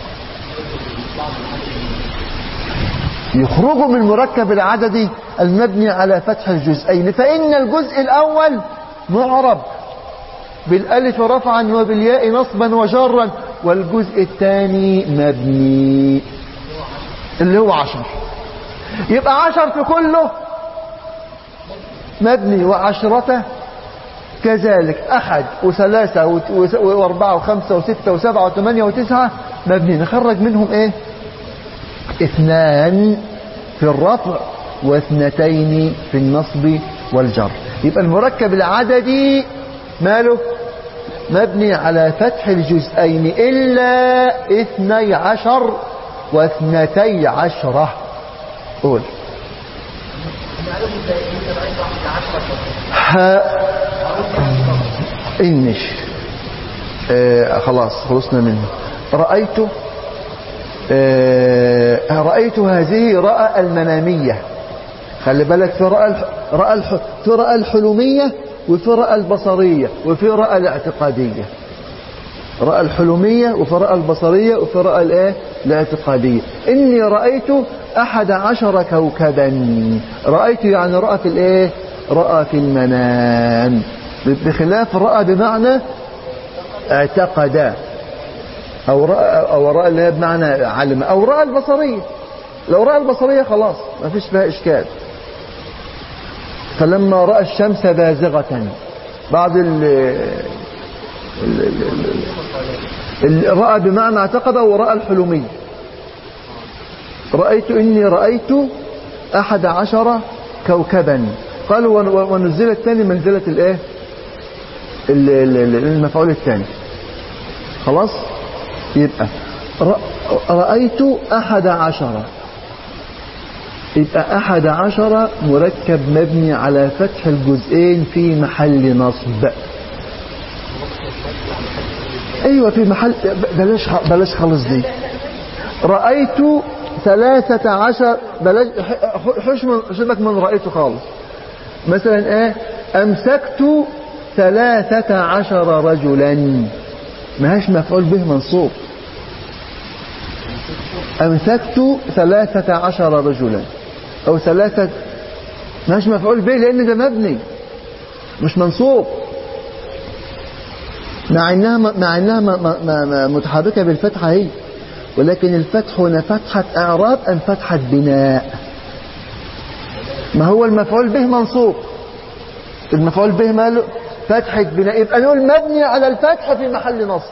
يخرجوا من المركب العددي المبني على فتح الجزئين فإن الجزء الأول معرب بالألف رفعا وبالياء نصبا وجرا والجزء الثاني مبني اللي هو عشر يبقى عشر في كله مبني وعشرته كذلك أحد وثلاثة وت- وس- وأربعة وخمسة وستة وسبعة وثمانية وتسعة مبني نخرج منهم إيه اثنان في الرفع واثنتين في النصب والجر يبقى المركب العددي ماله مبني على فتح الجزئين إلا اثني عشر واثنتي عشرة قول ها إنش آه خلاص خلصنا منه رأيت آه رأيت هذه رأى المنامية خلي بالك في رأى الح... رأى الح... في رأى الحلمية وفي رأى البصرية وفي رأى الاعتقادية رأى الحلمية وفي رأى البصرية وفي رأى الايه الاعتقادية إني رأيت أحد عشر كوكبا رأيت يعني رأى في الايه رأى في المنام بخلاف رأى بمعنى اعتقد أو رأى, أو رأى اللي هي بمعنى علم أو رأى البصرية لو رأى البصرية خلاص ما فيش فيها إشكال فلما رأى الشمس بازغة بعض ال ال- ال- ال- ال- رأى بمعنى اعتقد ورأى الحلمي رأيت إني رأيت أحد عشر كوكبا قالوا ون- ونزل الثاني منزلة الايه ال- ال- ال- المفعول الثاني خلاص يبقى رأ- رأيت أحد عشر يبقى أحد عشر مركب مبني على فتح الجزئين في محل نصب أيوة في محل بلاش بلاش خالص دي رأيت ثلاثة عشر بلاش حش من شبك من رأيته خالص مثلا ايه أمسكت ثلاثة عشر رجلا ماهاش مفعول به منصوب أمسكت ثلاثة عشر رجلا أو ثلاثة ماهاش مفعول به لأن ده مبني مش منصوب مع انها مع انها م- م- م- متحركه بالفتحه هي ولكن الفتح هنا فتحه اعراب ام فتحه بناء ما هو المفعول به منصوب المفعول به ماله فتحه بناء يبقى نقول مبني على الفتح في محل نصب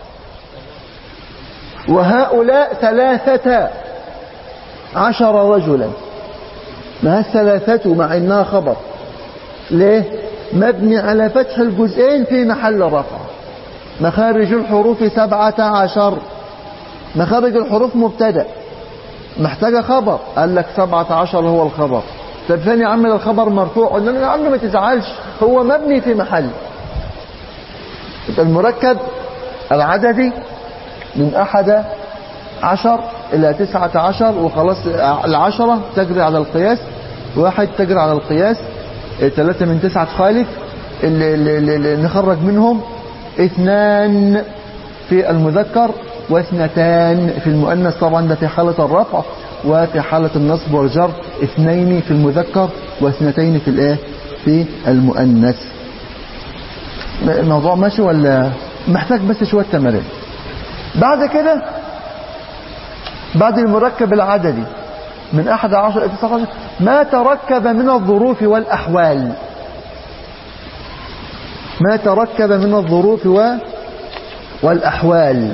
وهؤلاء ثلاثة عشر رجلا ما الثلاثة مع انها خبر ليه مبني على فتح الجزئين في محل رفع مخارج الحروف سبعة عشر مخارج الحروف مبتدأ محتاجة خبر قال لك سبعة عشر هو الخبر طب ثاني يا عم ده الخبر مرفوع قلنا له يا عم ما تزعلش هو مبني في محل يبقى المركب العددي من أحد عشر إلى تسعة عشر وخلاص العشرة تجري على القياس واحد تجري على القياس اه، ثلاثة من تسعة خالف اللي, اللي, اللي, اللي نخرج منهم اثنان في المذكر واثنتان في المؤنث طبعا ده في حالة الرفع وفي حالة النصب والجر اثنين في المذكر واثنتين في الايه في المؤنث الموضوع ماشي ولا محتاج بس شوية تمارين بعد كده بعد المركب العددي من أحد عشر إلى تسعة عشر ما تركب من الظروف والأحوال ما تركب من الظروف و والأحوال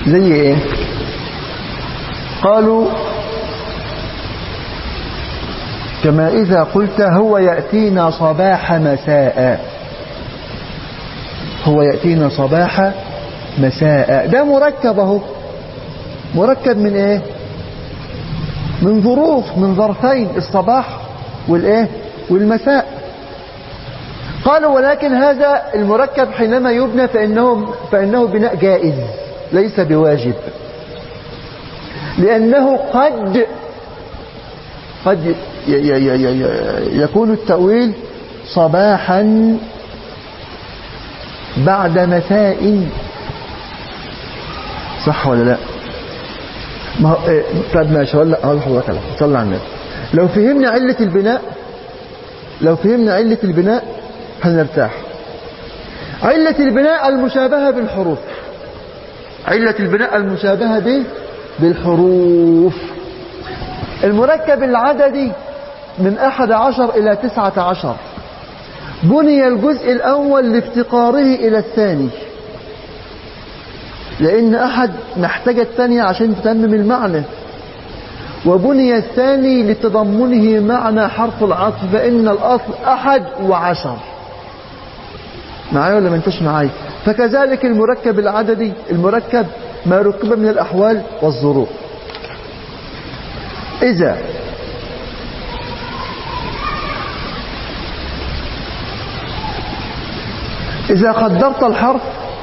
زي ايه قالوا كما إذا قلت هو يأتينا صباح مساء هو يأتينا صباح مساء ده مركب اهو مركب من ايه من ظروف من ظرفين الصباح والايه والمساء قالوا ولكن هذا المركب حينما يبنى فإنه, فإنه بناء جائز ليس بواجب لأنه قد قد ي- ي- ي- ي- يكون التأويل صباحا بعد مساء صح ولا لا ما هو إيه، طب ماشي هقول لك هقول لحضرتك على حاجة. صلى على النبي لو فهمنا علة البناء لو فهمنا علة البناء هنرتاح علة البناء المشابهة بالحروف علة البناء المشابهة به بالحروف المركب العددي من أحد عشر إلى تسعة عشر بني الجزء الأول لافتقاره إلى الثاني لأن أحد محتاج الثانية عشان تتمم المعنى وبني الثاني لتضمنه معنى حرف العطف فإن الأصل أحد وعشر معايا ولا ما انتش معايا فكذلك المركب العددي المركب ما ركب من الأحوال والظروف إذا إذا قدرت الحرف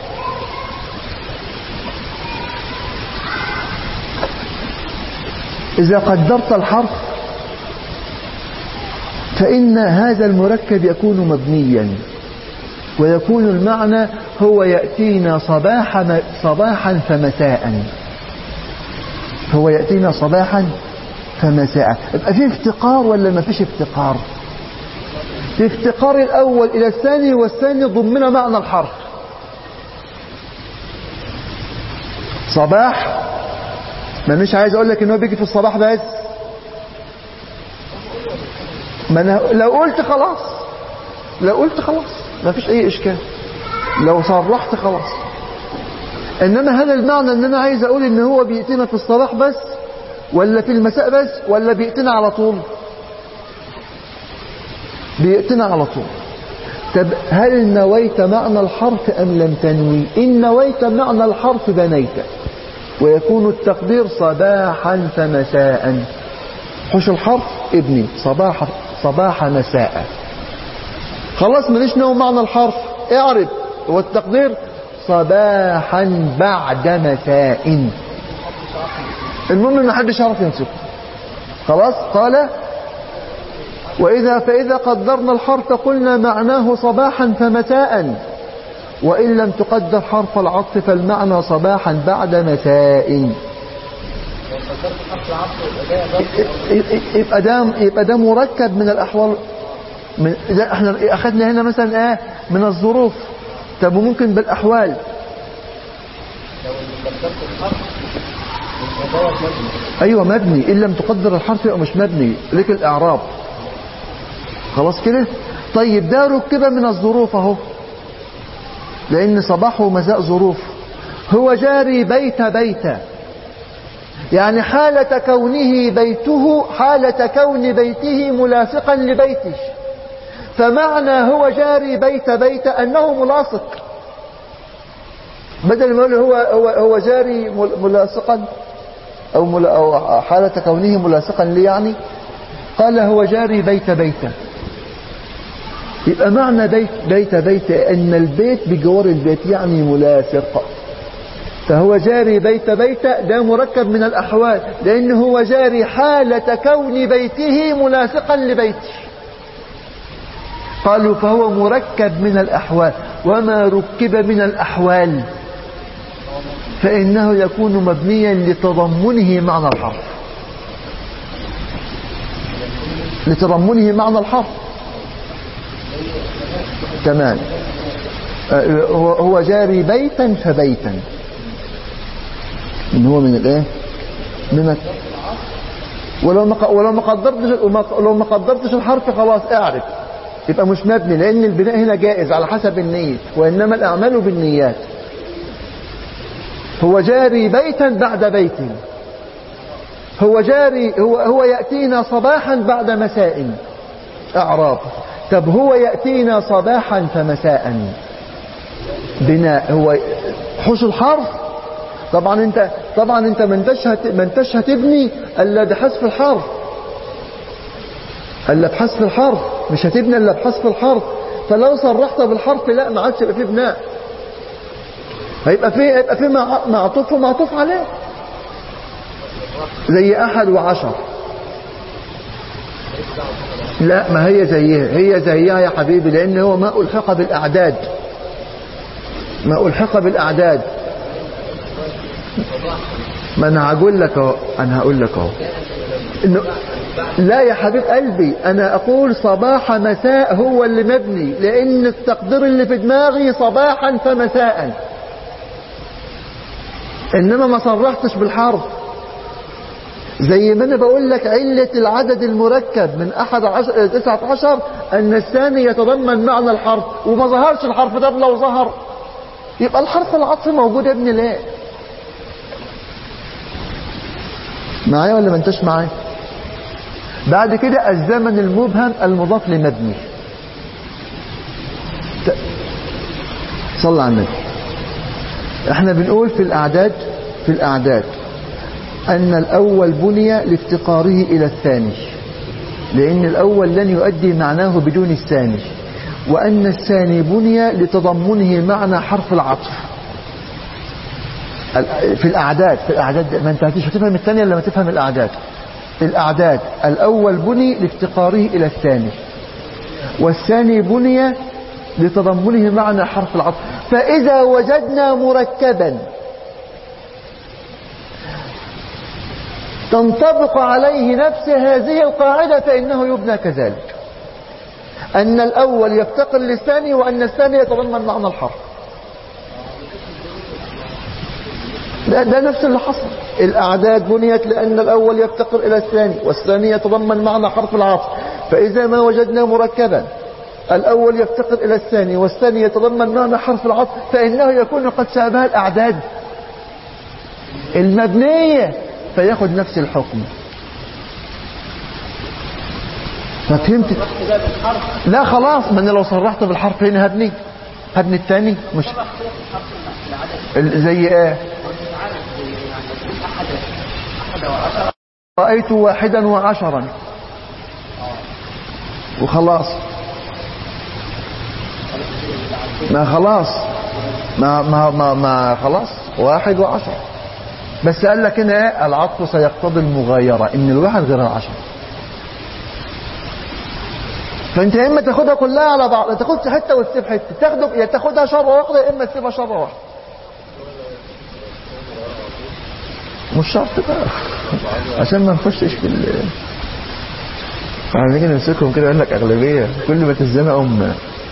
إذا قدرت الحرف فإن هذا المركب يكون مبنيا ويكون المعنى هو يأتينا صباحا صباحا فمساء هو يأتينا صباحا فمساء يبقى في افتقار ولا ما فيش افتقار في افتقار الأول إلى الثاني والثاني ضمن معنى الحرف صباح ما مش عايز اقول لك ان هو بيجي في الصباح بس ما أنا لو قلت خلاص لو قلت خلاص ما فيش اي اشكال لو صرحت خلاص انما هل المعنى ان انا عايز اقول ان هو بيأتينا في الصباح بس ولا في المساء بس ولا بيأتينا على طول بيأتينا على طول طب هل نويت معنى الحرف ام لم تنوي ان نويت معنى الحرف بنيت ويكون التقدير صباحا فمساء حش الحرف ابني صباح صباح مساء خلاص ماليش نوع معنى الحرف اعرف هو التقدير صباحا بعد مساء المهم ان محدش يعرف ينسبه خلاص قال وإذا فإذا قدرنا الحرف قلنا معناه صباحا فمساء وإن لم تقدر حرف العطف فالمعنى صباحا بعد مساء يبقى ده يبقى ده مركب من الأحوال من ده احنا أخذنا هنا مثلا ايه من الظروف طب وممكن بالأحوال أيوة مبني إن لم تقدر الحرف يبقى مش مبني لك الإعراب خلاص كده طيب ده ركب من الظروف اهو لأن صباح ومساء ظروف هو جاري بيت بيتا يعني حالة كونه بيته حالة كون بيته ملاصقا لبيته فمعنى هو جاري بيت بيت أنه ملاصق بدل ما يقول هو, هو, هو جاري ملاصقا أو, مل أو حالة كونه ملاصقا لي يعني قال هو جاري بيت بيتا يبقى معنى بيت بيت بيت أن البيت بجوار البيت يعني ملاصق فهو جاري بيت بيت ده مركب من الأحوال لأنه هو جاري حالة كون بيته ملاصقا لبيته قالوا فهو مركب من الأحوال وما ركب من الأحوال فإنه يكون مبنيا لتضمنه معنى الحرف لتضمنه معنى الحرف تمام هو جاري بيتا فبيتا ان هو من الايه من ولو ما ولو ما قدرتش لو ما قدرتش الحرف خلاص اعرف يبقى مش مبني لان البناء هنا جائز على حسب النية وانما الاعمال بالنيات هو جاري بيتا بعد بيت هو جاري هو, هو يأتينا صباحا بعد مساء اعراب طب هو يأتينا صباحا فمساء بناء هو حوش الحرف طبعا انت طبعا انت ما انتش هت- ما انتش هتبني الا بحذف الحرف الا بحذف الحرف مش هتبني الا بحذف الحرف فلو صرحت بالحرف لا ما عادش يبقى فيه بناء هيبقى فيه هيبقى فيه مع- معطوف ومعطوف عليه زي احد وعشر لا ما هي زيها هي زيها يا حبيبي لان هو ما الحق بالاعداد ما الحق بالاعداد ما انا هقول لك اهو انا هقول لك اهو انه لا يا حبيب قلبي انا اقول صباح مساء هو اللي مبني لان التقدير اللي في دماغي صباحا فمساء انما ما صرحتش بالحرف زي ما انا بقول لك علة العدد المركب من احد عشر تسعة عشر ان الثاني يتضمن معنى الحرف وما ظهرش الحرف ده لو ظهر يبقى الحرف العطف موجود يا ابني ليه معايا ولا ما انتش معايا بعد كده الزمن المبهم المضاف لمبني ت- صلى على النبي احنا بنقول في الاعداد في الاعداد ان الاول بني لافتقاره الى الثاني لان الاول لن يؤدي معناه بدون الثاني وان الثاني بني لتضمنه معنى حرف العطف ال- في الاعداد في الاعداد ما انت مش هتفهم الثانيه الا لما تفهم الاعداد الاعداد الاول بني لافتقاره الى الثاني والثاني بني لتضمنه معنى حرف العطف فاذا وجدنا مركبا تنطبق عليه نفس هذه القاعدة فإنه يبنى كذلك أن الأول يفتقر للثاني وأن الثاني يتضمن معنى الحرف ده, ده نفس اللي حصل الأعداد بنيت لأن الأول يفتقر إلى الثاني والثاني يتضمن معنى حرف العطف فإذا ما وجدنا مركبا الأول يفتقر إلى الثاني والثاني يتضمن معنى حرف العطف فإنه يكون قد شابه الأعداد المبنية فياخد نفس الحكم ففهمت ده بالحرف لا خلاص ما انا لو صرحت بالحرف هنا هبني هبني الثاني مش ال- زي ايه رأيت واحدا وعشرا وخلاص ما خلاص ما ما ما, ما خلاص واحد وعشرة بس قال لك هنا ايه العطف سيقتضي المغايرة ان الواحد غير العشرة فانت يا اما تاخدها كلها على بعض ما تاخدش حته وتسيب حته تاخده يا تاخدها شره واحده يا اما تسيبها شره واحده مش شرط بقى عشان ما نخشش في ال نيجي نمسكهم كده يقول لك اغلبيه كل ما تزنقوا ام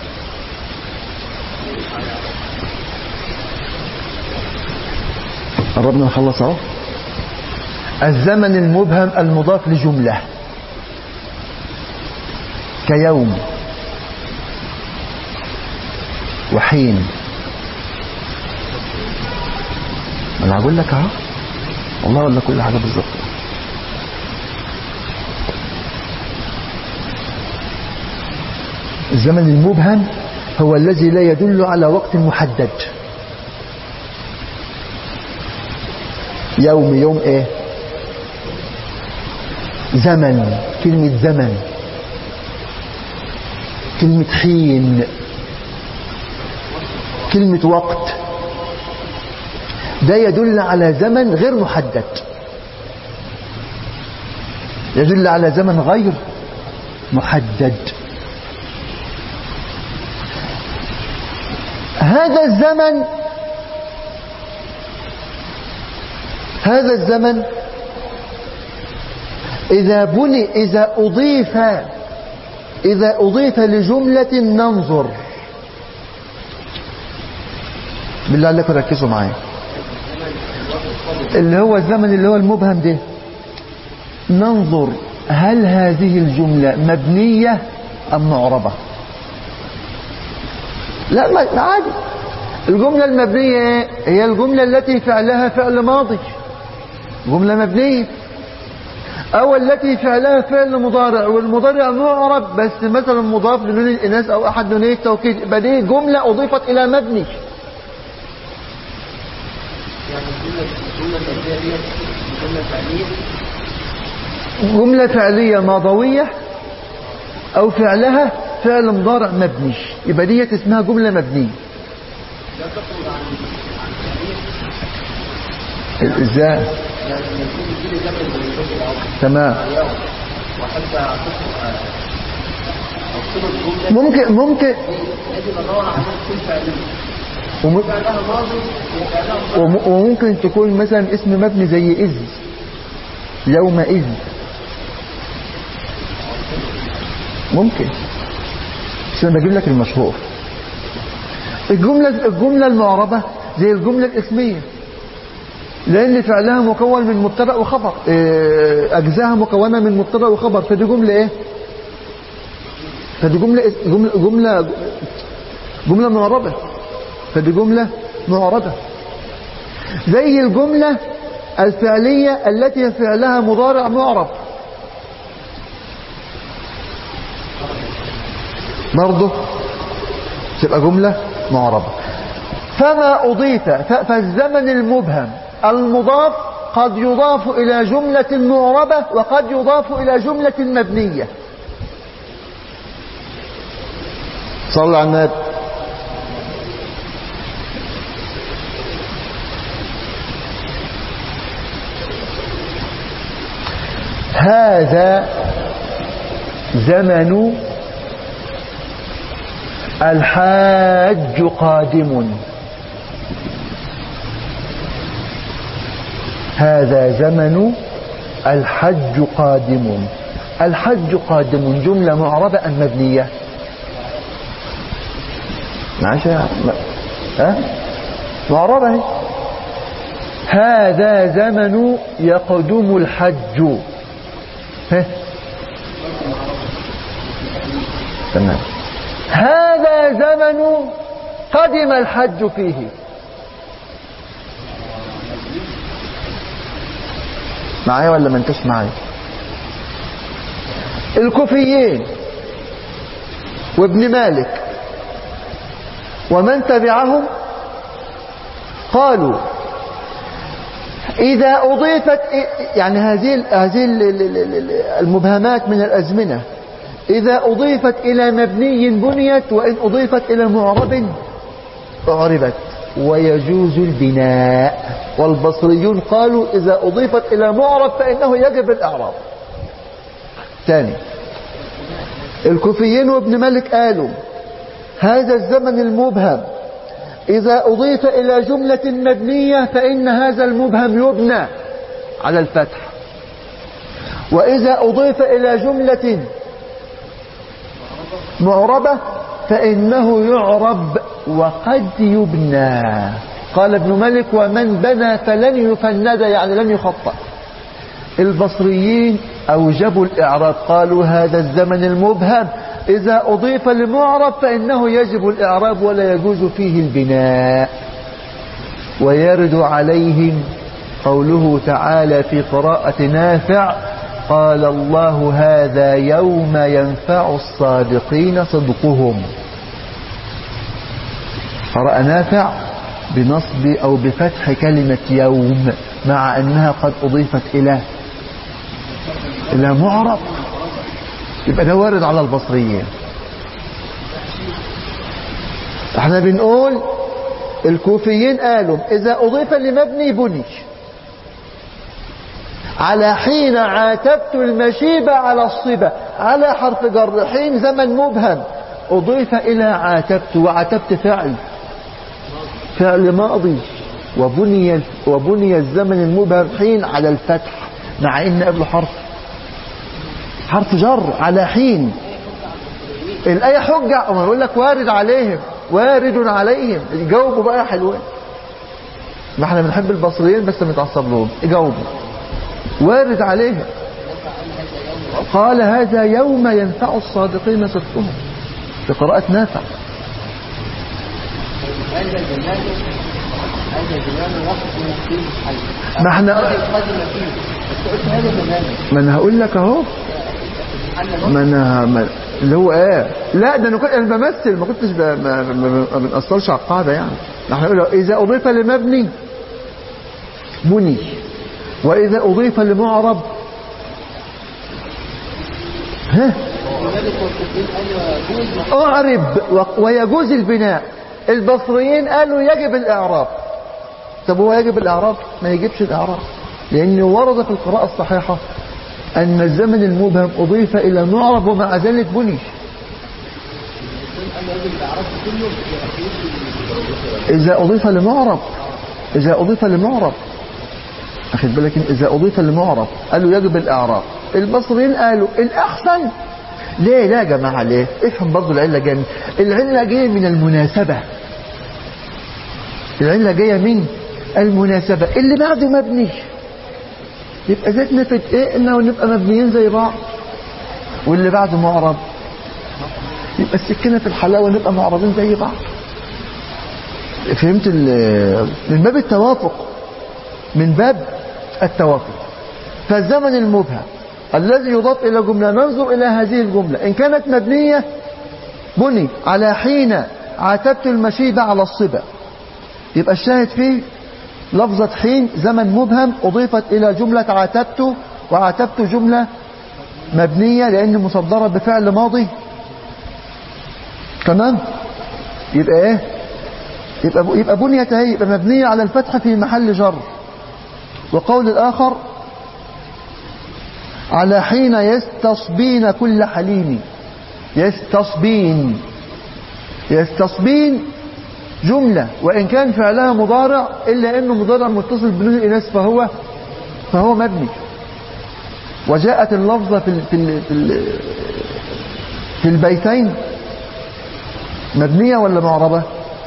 قربنا نخلص اهو الزمن المبهم المضاف لجمله كيوم وحين انا هقول لك اهو والله اقول لك كل حاجه بالظبط الزمن المبهم هو الذي لا يدل على وقت محدد يوم يوم ايه زمن كلمة زمن كلمة حين كلمة وقت ده يدل على زمن غير محدد يدل على زمن غير محدد هذا الزمن هذا الزمن إذا بني إذا أضيف إذا أضيف لجملة ننظر بالله عليكم ركزوا معايا اللي هو الزمن اللي هو المبهم ده ننظر هل هذه الجملة مبنية أم معربة لا ما عادي الجملة المبنية إيه؟ هي الجملة التي فعلها فعل ماضي جملة مبنية أو التي فعلها فعل مضارع والمضارع معرب بس مثلا مضاف لنون الإناث أو أحد نوني التوكيد يبقى دي جملة أضيفت إلى مبني يعني الجملة الجملة المبنية دي جملة فعلية جملة فعلية ماضوية أو فعلها فعل مضارع مبني يبقى ديت اسمها جملة مبنية لا تخرج عن عن فعلية ازاي يعني المفروض يجيب زمن من الجزء الأول تمام وحتى أعطيكم أوصل الجملة ممكن ممكن لازم أدور على تكون فعلية وم- فعلها ماضي وفعلها مضارع وم- وممكن تكون مثلا اسم مبني زي إذ يومئذ ممكن بس انا بجيب لك المشهور الجملة الجملة المعربة زي الجملة الاسمية لأن فعلها مكون من مبتدأ وخبر إيه، أجزاها مكونة من مبتدأ وخبر فدي جملة إيه؟ فدي جملة اس- جملة جملة جملة معربة فدي جملة معربة زي الجملة الفعلية التي فعلها مضارع معرب برضه تبقى جملة معربة فما أضيف ف- فالزمن المبهم المضاف قد يضاف إلى جملة معربة وقد يضاف إلى جملة مبنية صلى على النبي هذا زمن الحاج قادم هذا زمن الحج قادم الحج قادم جملة معربة أم مبنية معاش يا- لا. ها معربة اهي. هذا زمن يقدم الحج ها تمام هذا زمن قدم الحج فيه معايا ولا ما انتش معايا الكوفيين وابن مالك ومن تبعهم قالوا إذا أضيفت يعني هذه هذه المبهمات من الأزمنة إذا أضيفت إلى مبني بنيت وإن أضيفت إلى معرب أعربت ويجوز البناء والبصريون قالوا إذا أضيفت إلى معرب فإنه يجب الإعراب ثاني الكوفيين وابن مالك قالوا هذا الزمن المبهم إذا أضيف إلى جملة مبنية فإن هذا المبهم يبنى على الفتح وإذا أضيف إلى جملة معربة فإنه يعرب وقد يبنى قال ابن مالك ومن بنى فلن يفند يعني لن يخطأ البصريين أوجبوا الإعراب قالوا هذا الزمن المبهم إذا أضيف لمعرب فإنه يجب الإعراب ولا يجوز فيه البناء ويرد عليهم قوله تعالى في قراءة نافع قال الله هذا يوم ينفع الصادقين صدقهم قرأ نافع بنصب أو بفتح كلمة يوم مع أنها قد أضيفت إلى إلى معرب يبقى ده وارد على البصريين احنا بنقول الكوفيين قالوا إذا أضيف لمبني بني على حين عاتبت المشيبة على الصبة على حرف جر حين زمن مبهم أضيف إلى عاتبت وعاتبت فعل فعل ماضي وبني وبني الزمن المبهم حين على الفتح مع ان قبله حرف حرف جر على حين الآية حجة أما يقول لك وارد عليهم وارد عليهم جاوبوا بقى حلوين ما احنا بنحب البصريين بس متعصب لهم جاوبوا وارد عليهم قال هذا يوم ينفع الصادقين صدقهم في قراءة نافع هذا الزمان هذا الزمان وقت فيه الحل ما احنا- قدم فيه بس قلت هذا الزمان ما انا هقول لك اهو ما انا ما اللي هو ايه لا ده انا كنت انا بمثل ما كنتش ب... ما, ما, ما, ما بنأثرش على القاعده يعني احنا نقول اذا اضيف لمبني بني واذا اضيف لمعرب ها الملك والكفرين قالوا يجوز ما اعرب و- ويجوز البناء البصريين قالوا يجب الاعراب طب هو يجب الاعراب ما يجبش الاعراب لانه ورد في القراءه الصحيحه ان الزمن المبهم اضيف الى معرب ومع ذلك بني اذا اضيف لمعرب اذا اضيف لمعرب اخد بالك إن اذا اضيف لمعرب قالوا يجب الاعراب البصريين قالوا الاحسن ليه لا يا جماعه ليه افهم برضه العله جايه من العله جايه من المناسبه العله جايه من المناسبه اللي بعده مبني يبقى ذاتنا في ايه انه نبقى مبنيين زي بعض واللي بعده معرب يبقى السكينه في الحلاوه نبقى معربين زي بعض فهمت ال- من باب التوافق من باب التوافق فالزمن المبهم الذي يضاف إلى جملة ننظر إلى هذه الجملة إن كانت مبنية بني على حين عاتبت المشيبة على الصبا يبقى الشاهد فيه لفظة حين زمن مبهم أضيفت إلى جملة عاتبت وعاتبت جملة مبنية لأن مصدرة بفعل ماضي تمام يبقى ايه يبقى يبقى بنيت اهي يبقى مبنية على الفتح في محل جر وقول الآخر على حين يستصبين كل حليم يستصبين يستصبين جملة وإن كان فعلها مضارع إلا أنه مضارع متصل بنون الإناث فهو فهو مبني وجاءت اللفظة في ال في ال في, ال في البيتين مبنية ولا معربة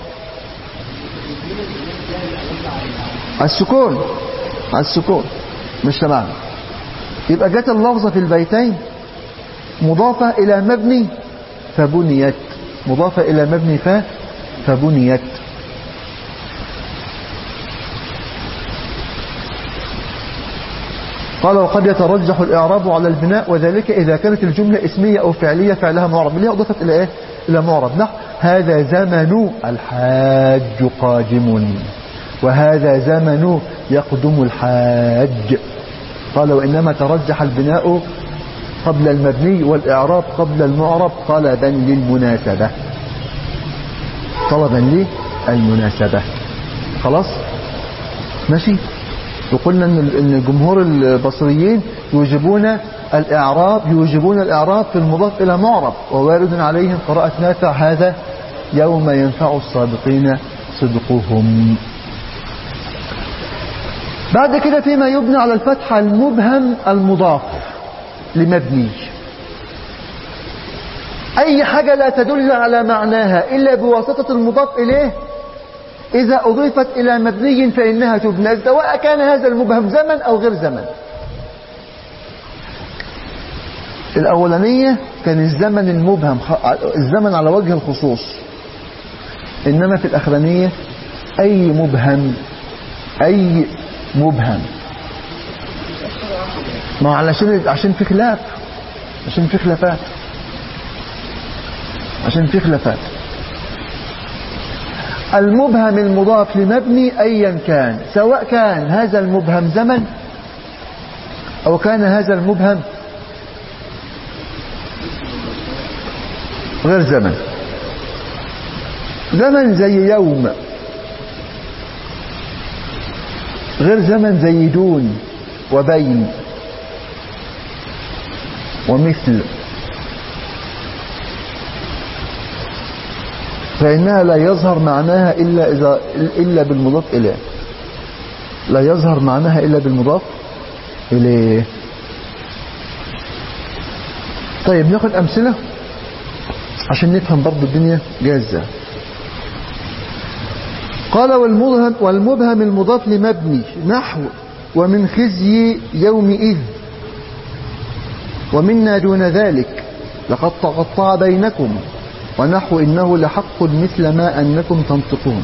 على السكون على السكون مش تمام يبقى جت اللفظة في البيتين مضافة إلى مبني فبنيت مضافة إلى مبني ف فبنيت قال وقد يترجح الإعراب على البناء وذلك إذا كانت الجملة اسمية أو فعلية فعلها معرب اللي هي أضافت إلى إيه؟ إلى معرب نحو هذا زمن الحاج قادم وهذا زمن يقدم الحاج قال وإنما ترجح البناء قبل المبني والإعراب قبل المعرب طلبا للمناسبة طلبا للمناسبة خلاص ماشي وقلنا ان ان جمهور البصريين يوجبون الاعراب يوجبون الاعراب في المضاف الى معرب ووارد عليهم قراءة نافع هذا يوم ينفع الصادقين صدقهم بعد كده فيما يبنى على الفتح المبهم المضاف لمبني أي حاجة لا تدل على معناها إلا بواسطة المضاف إليه إذا أضيفت إلى مبني فإنها تبنى سواء كان هذا المبهم زمن أو غير زمن الأولانية كان الزمن المبهم الزمن على وجه الخصوص إنما في الأخرانية أي مبهم أي مبهم ما علشان عشان في خلاف عشان في خلافات عشان في خلافات المبهم المضاف لمبني أيا كان سواء كان هذا المبهم زمن أو كان هذا المبهم غير زمن زمن زي يوم غير زمن زي دون وبين ومثل فإنها لا يظهر معناها إلا, إذا إلا بالمضاف إليه لا يظهر معناها إلا بالمضاف إليه طيب ناخد أمثلة عشان نفهم برضو الدنيا جاهزة قال والمبهم, والمبهم المضاف لمبني نحو ومن خزي يومئذ ومنا دون ذلك لقد تقطع بينكم ونحو إنه لحق مثل ما أنكم تنطقون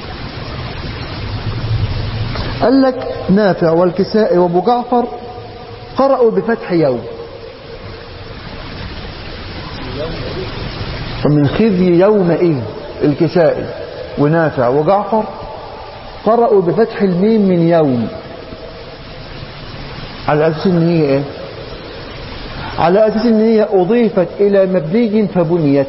قال لك نافع والكسائي وابو جعفر قرأوا بفتح يوم ومن خزي يومئذ الكسائي ونافع وجعفر قرأوا بفتح الميم من يوم على أساس إن هي إيه؟ على أساس إن هي أضيفت إلى مبني فبنيت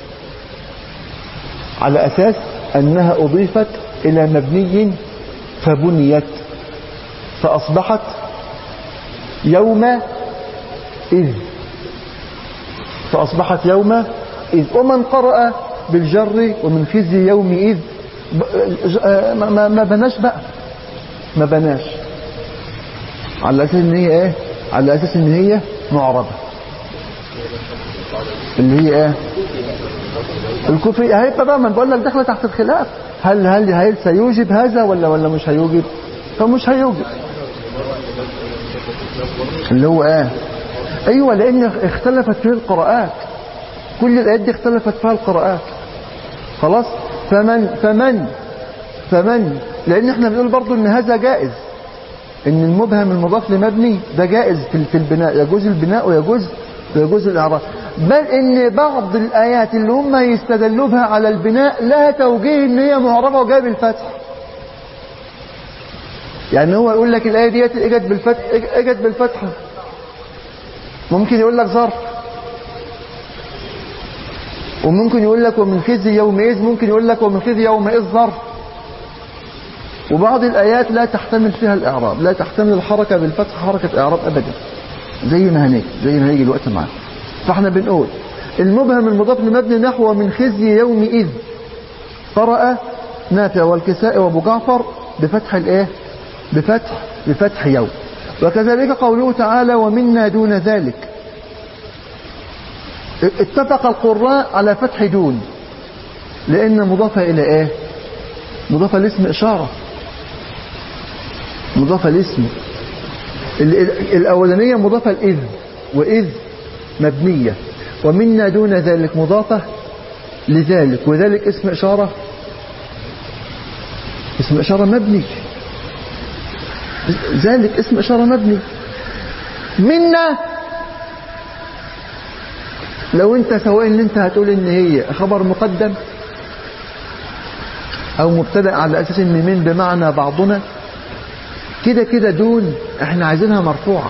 على أساس أنها أضيفت إلى مبني فبنيت فأصبحت يوم إذ فأصبحت يوم إذ ومن قرأ بالجر ومن خزي يوم إذ ما, ما, ما بناش بقى ما بناش على أساس إن هي إيه على أساس إن هي معربة اللي هي إيه الكوفي هيبقى بقى ما بقول لك داخله تحت الخلاف هل هل هل سيوجب هذا ولا ولا مش هيوجب فمش هيوجب اللي هو ايه ايوه لان اختلفت فيه القراءات كل الايات دي اختلفت فيها القراءات خلاص فمن فمن فمن لان احنا بنقول برضو ان هذا جائز ان المبهم المضاف لمبني ده جائز في في البناء يجوز البناء ويجوز ويجوز الاعراب بل ان بعض الايات اللي هم يستدلوا بها على البناء لها توجيه ان هي معربه وجايه بالفتح يعني هو يقول لك الايه ديت اجت بالفتح اجت بالفتحه ممكن يقول لك ظرف وممكن يقول لك ومن خزي يومئذ ممكن يقول لك ومن خزي يومئذ ظرف وبعض الآيات لا تحتمل فيها الإعراب لا تحتمل الحركة بالفتح حركة إعراب أبدا زي ما هنيجي زي ما هيجي الوقت معانا فاحنا بنقول المبهم المضاف لمبني نحو من خزي يومئذ قرأ نافع والكساء وابو جعفر بفتح الايه بفتح بفتح يوم وكذلك قوله تعالى ومنا دون ذلك اتفق القراء على فتح دون لأن مضافة إلى إيه مضافة لاسم إشارة مضافة لاسم الأولانية مضافة لإذ وإذ مبنية ومنا دون ذلك مضافة لذلك وذلك اسم إشارة اسم إشارة مبني ذلك اسم إشارة مبني منا لو انت سواء ان انت هتقول ان هي خبر مقدم او مبتدا على اساس ان من بمعنى بعضنا كده كده دون احنا عايزينها مرفوعه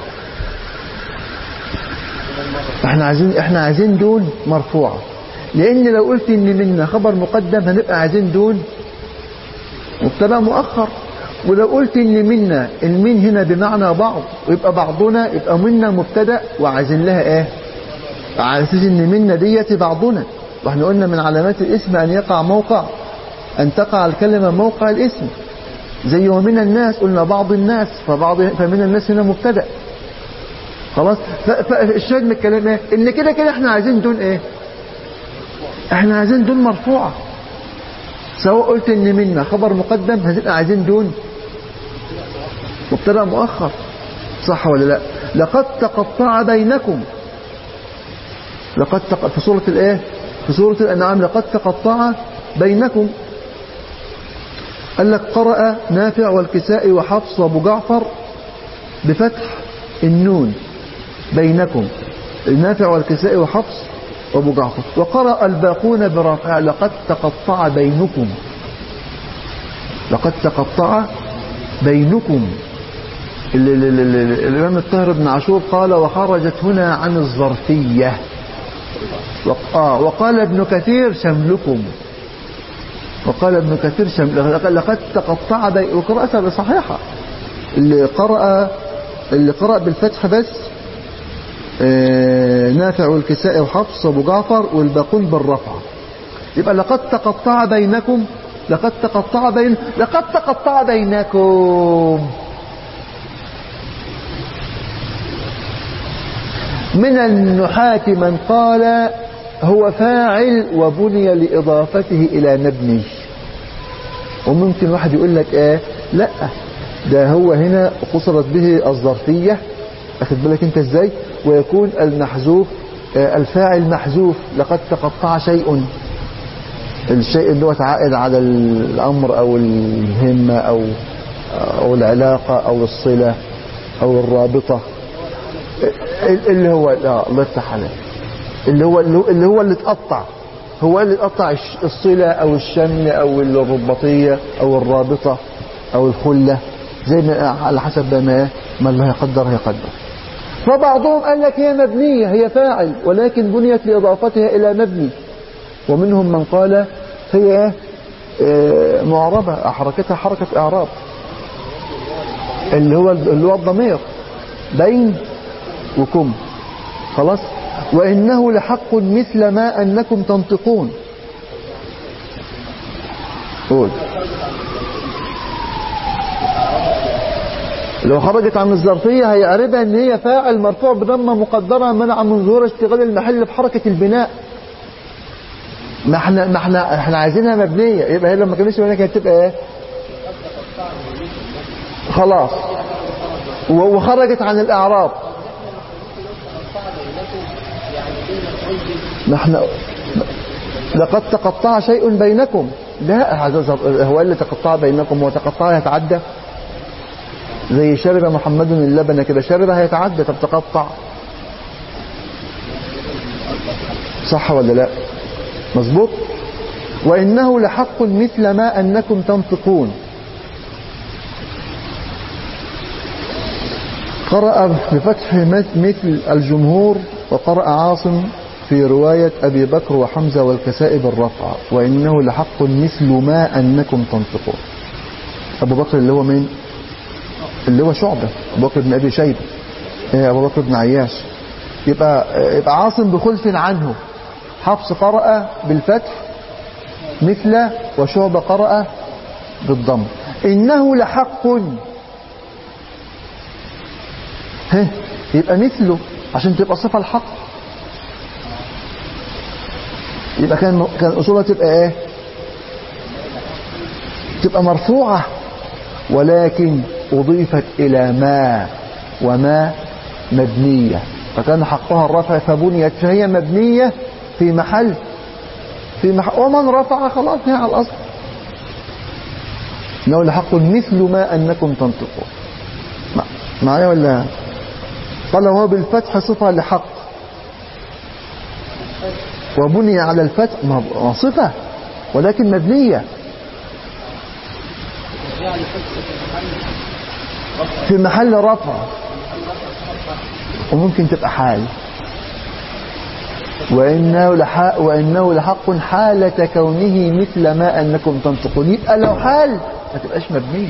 احنا عايزين احنا عايزين دون مرفوعه لان لو قلت ان منا خبر مقدم هنبقى عايزين دون مبتدا مؤخر ولو قلت ان منا المين هنا بمعنى بعض ويبقى بعضنا يبقى منا مبتدا وعايزين لها ايه على اساس ان منا ديت بعضنا واحنا قلنا من علامات الاسم ان يقع موقع ان تقع الكلمه موقع الاسم زي ومن الناس قلنا بعض الناس فبعض فمن الناس هنا مبتدا خلاص فالشاهد من الكلام ايه ان كده كده احنا عايزين دون ايه احنا عايزين دون مرفوعه سواء قلت ان منا خبر مقدم هتبقى عايزين دون مبتدا مؤخر صح ولا لا لقد تقطع بينكم لقد تق... في سورة الايه في سورة الانعام لقد تقطع بينكم قال لك قرأ نافع والكسائي وحفص وابو جعفر بفتح النون بينكم نافع والكسائي وحفص وابو جعفر وقرأ الباقون برافع لقد تقطع بينكم لقد تقطع بينكم الإمام الطاهر بن عاشور قال وخرجت هنا عن الظرفية وقال ابن كثير شملكم وقال ابن كثير شمل لقد تقطع بي وقراءتها صحيحة اللي قرأ اللي قرأ بالفتح بس نافع والكسائي وحفص وابو جعفر والباقون بالرفع يبقى لقد تقطع بينكم لقد تقطع بين لقد تقطع بينكم من النحاة من قال هو فاعل وبني لإضافته إلى مبني وممكن واحد يقول لك ايه لا ده هو هنا قصرت به الظرفية أخذ بالك انت ازاي ويكون المحذوف الفاعل محذوف لقد تقطع شيء الشيء اللي هو عائد على الأمر أو الهمة أو أو العلاقة أو الصلة أو الرابطة اللي هو لا الله يفتح عليك اللي هو اللي هو اللي اتقطع هو اللي اتقطع الش- الصلة أو الشمل أو الرباطية أو الرابطة أو الخلة زي ما على حسب ما ما الله يقدر هيقدر فبعضهم قال لك هي مبنية هي فاعل ولكن بنيت لإضافتها إلى مبني ومنهم من قال هي آه، معربة حركتها حركة إعراب اللي هو اللي هو الضمير بين وكم خلاص وإنه لحق مثل ما أنكم تنطقون قول لو خرجت عن الظرفية هيعربها ان هي فاعل مرفوع بضمة مقدرة منع من ظهور اشتغال المحل بحركة البناء ما احنا ما احنا احنا عايزينها مبنية يبقى هي لما كانتش مبنية كانت تبقى ايه خلاص و- وخرجت عن الاعراب ما احنا لقد تقطع شيء بينكم لا هذا زر- هو اللي تقطع بينكم وتقطع يتعدى زي شرب محمد اللبن كده شرب هيتعدى طب تقطع صح ولا لا مظبوط وإنه لحق مثل ما أنكم تنطقون قرأ بفتح مثل الجمهور وقرأ عاصم في رواية أبي بكر وحمزة والكسائي بالرفع وإنه لحق مثل ما أنكم تنطقون أبو بكر اللي هو مين اللي هو شعبة أبو بكر بن أبي شيبة إيه، أبو بكر بن عياش يبقى يبقى عاصم بخلف عنه حفص قرأ بالفتح مثل وشعبة قرأ بالضم إنه لحق ها يبقى مثله عشان تبقى صفة الحق يبقى كان كان أصولها تبقى إيه تبقى مرفوعة ولكن أضيفت إلى ما وما مبنية فكان حقها الرفع فبنيت فهي مبنية في محل في محل ومن رفع خلاص هي على الأصل إنه لحق مثل ما أنكم تنطقون مع- معايا ولا قال هو بالفتح صفة لحق وبني على الفتح ما ما صفة ولكن مبنية في محل رفع وممكن تبقى حال وإنه لحق, وإنه لحق حالة كونه مثل ما أنكم تنطقون يبقى لو حال ما تبقاش مبنية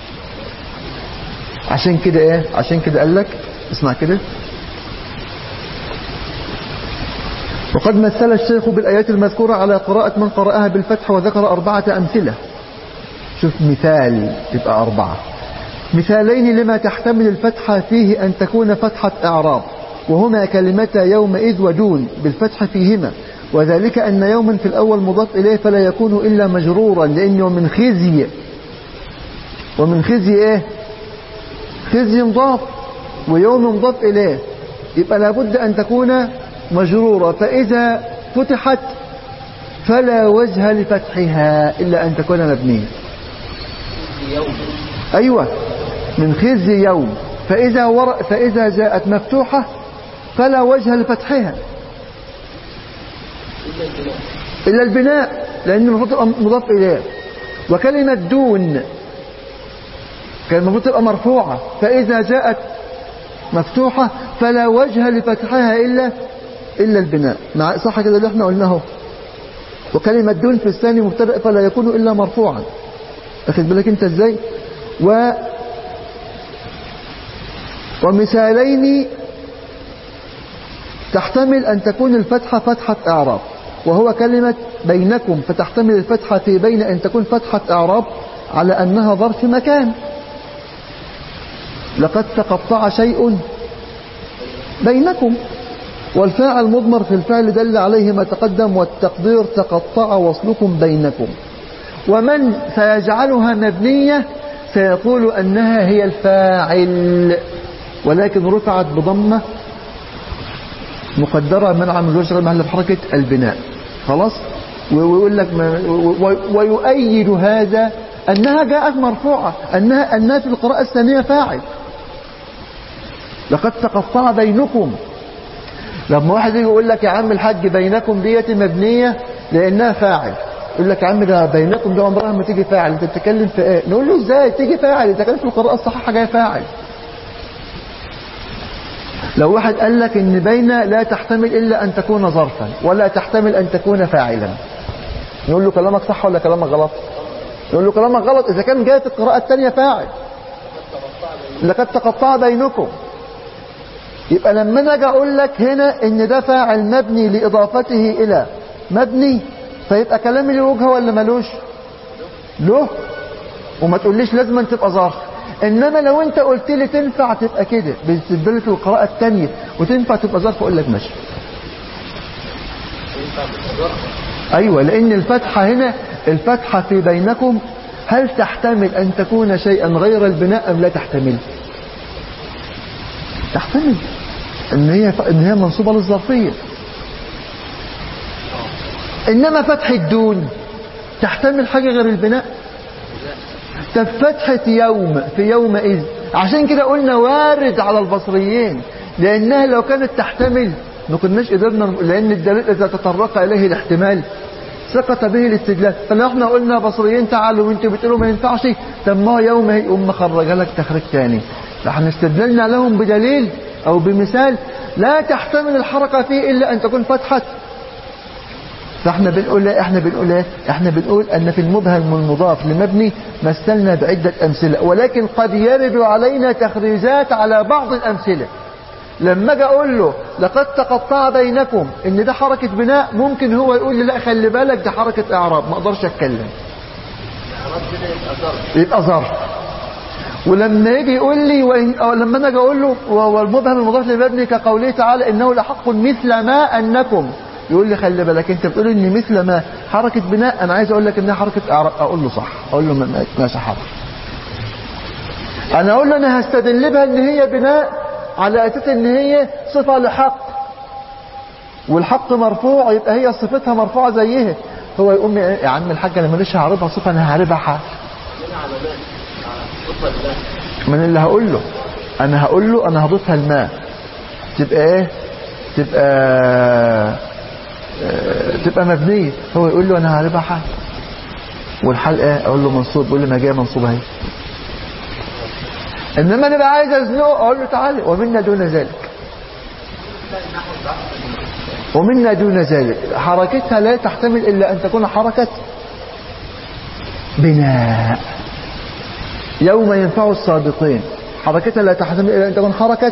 عشان كده ايه عشان كده قال لك اسمع كده وقد مثل الشيخ بالآيات المذكورة على قراءة من قرأها بالفتح وذكر أربعة أمثلة شوف مثال تبقى أربعة مثالين لما تحتمل الفتحة فيه أن تكون فتحة إعراب وهما كلمتا يومئذ ودون بالفتح فيهما وذلك أن يوما في الأول مضاف إليه فلا يكون إلا مجرورا لأنه من خزي ومن خزي إيه خزي مضاف ويوم مضاف إليه يبقى لابد أن تكون مجرورة فإذا فتحت فلا وجه لفتحها إلا أن تكون مبنية أيوة من خزي يوم فإذا, ور... فإذا جاءت مفتوحة فلا وجه لفتحها إلا البناء لأن المفروض تبقى مضاف إليه وكلمة دون كان المفروض تبقى مرفوعة فإذا جاءت مفتوحة فلا وجه لفتحها إلا إلا البناء مع صح كده اللي احنا قلناه وكلمة دون في الثاني مبتدأ فلا يكون إلا مرفوعا أخذ بالك أنت إزاي و ومثالين تحتمل أن تكون الفتحة فتحة إعراب وهو كلمة بينكم فتحتمل الفتحة في بين أن تكون فتحة إعراب على أنها ظرف مكان لقد تقطع شيء بينكم والفاعل مضمر في الفعل دل عليه ما تقدم والتقدير تقطع وصلكم بينكم ومن سيجعلها مبنية سيقول أنها هي الفاعل ولكن رفعت بضمة مقدرة منع من وجه محل حركة البناء خلاص ويقول لك ما و- و- ويؤيد هذا أنها جاءت مرفوعة أنها أنها في القراءة الثانية فاعل لقد تقطع بينكم لما واحد يجي يقول لك يا عم الحاج بينكم ديت مبنية لأنها فاعل يقول لك يا عم ده بينكم ده عمرها ما تيجي فاعل انت بتتكلم في ايه نقول له ازاي تيجي فاعل اذا كانت في القراءة الصحيحة جايه فاعل لو واحد قال لك ان بين لا تحتمل الا ان تكون ظرفا ولا تحتمل ان تكون فاعلا نقول له كلامك صح ولا كلامك غلط نقول له كلامك غلط اذا كان جاءت القراءة الثانية فاعل لقد تقطع بينكم يبقى لما انا اجي اقول لك هنا ان ده فاعل مبني لاضافته الى مبني فيبقى كلامي له وجهه ولا ملوش له وما تقوليش لازم أن تبقى ظرف انما لو انت قلت لي تنفع تبقى كده باستدلالة القراءة الثانية وتنفع تبقى ظرف اقول لك ماشي ايوه لان الفتحة هنا الفتحة في بينكم هل تحتمل ان تكون شيئا غير البناء ام لا تحتمل تحتمل ان هي ان هي منصوبة للظرفية انما فتح الدون تحتمل حاجة غير البناء طب فتحة يوم في يومئذ عشان كده قلنا وارد على البصريين لانها لو كانت تحتمل ما كناش قدرنا لان الدليل اذا تطرق اليه الاحتمال سقط به الاستدلال فلو احنا قلنا بصريين تعالوا وانتوا بتقولوا ما ينفعش طب ما هو يوم هيقوم مخرجها لك تخريج تاني احنا استدللنا لهم بدليل او بمثال لا تحتمل الحركة فيه الا ان تكون فتحة فاحنا بنقول ايه احنا بنقول ايه احنا بنقول ان في المبهم المضاف لمبني مثلنا بعدة امثلة ولكن قد يرد علينا تخريجات على بعض الامثلة لما اجي اقول له لقد تقطع بينكم ان ده حركة بناء ممكن هو يقول لي لا خلي بالك ده حركة اعراب ما اقدرش اتكلم يبقى ظرف ولما يجي يقول لي وإن أو لما انا اجي اقول له والمبهم المضاف لمبني كقوله تعالى انه لحق مثل ما انكم يقول لي خلي بالك انت بتقول ان مثل ما حركة بناء انا عايز اقول لك انها حركة اعراب اقول له صح اقول له ماشي حاضر انا اقول له انا هستدل بها ان هي بناء على اساس ان هي صفة لحق والحق مرفوع يبقى هي صفتها مرفوعة زيها هو يقوم يا عم الحاج انا ماليش هعربها صفة انا هعربها حق من اللي هقول له انا هقول له انا هضيفها الماء تبقى ايه تبقى آه تبقى مبنية هو يقول له انا هعربها حق والحال ايه اقول له منصوب يقول لي ما جايه منصوبه اهي انما انا بقى عايز ازنقه اقول له تعالى ومنا دون ذلك ومنا دون ذلك حركتها لا تحتمل الا ان تكون حركه بناء يوم ينفع الصادقين حركتها لا تحتمل الا ان تكون حركه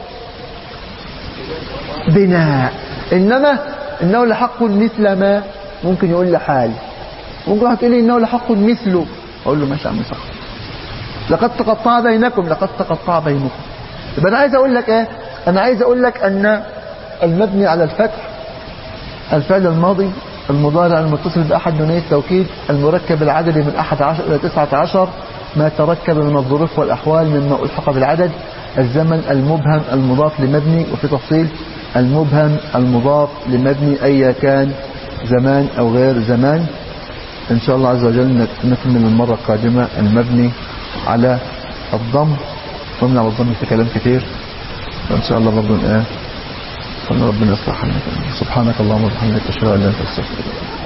بناء انما انه لحق مثل ما ممكن يقول لي حال ممكن واحد يقول لي انه لحق مثله اقول له ماشي يا عم صح لقد تقطع بينكم لقد تقطع بينكم يبقى انا عايز اقول لك ايه انا عايز اقول لك ان المبني على الفتح الفعل الماضي المضارع المتصل باحد نونية التوكيد المركب العددي من 11 الى 19 ما تركب من الظروف والاحوال مما الحق بالعدد الزمن المبهم المضاف لمبني وفي تفصيل المبهم المضاف لمبني اي كان زمان او غير زمان ان شاء الله عز وجل نكمل المرة القادمة المبني على الضم ومن على الضم في كلام كتير وان شاء الله برضو ايه ربنا يصلح حالنا سبحانك اللهم وبحمدك اشهد ان لا اله الا انت استغفرك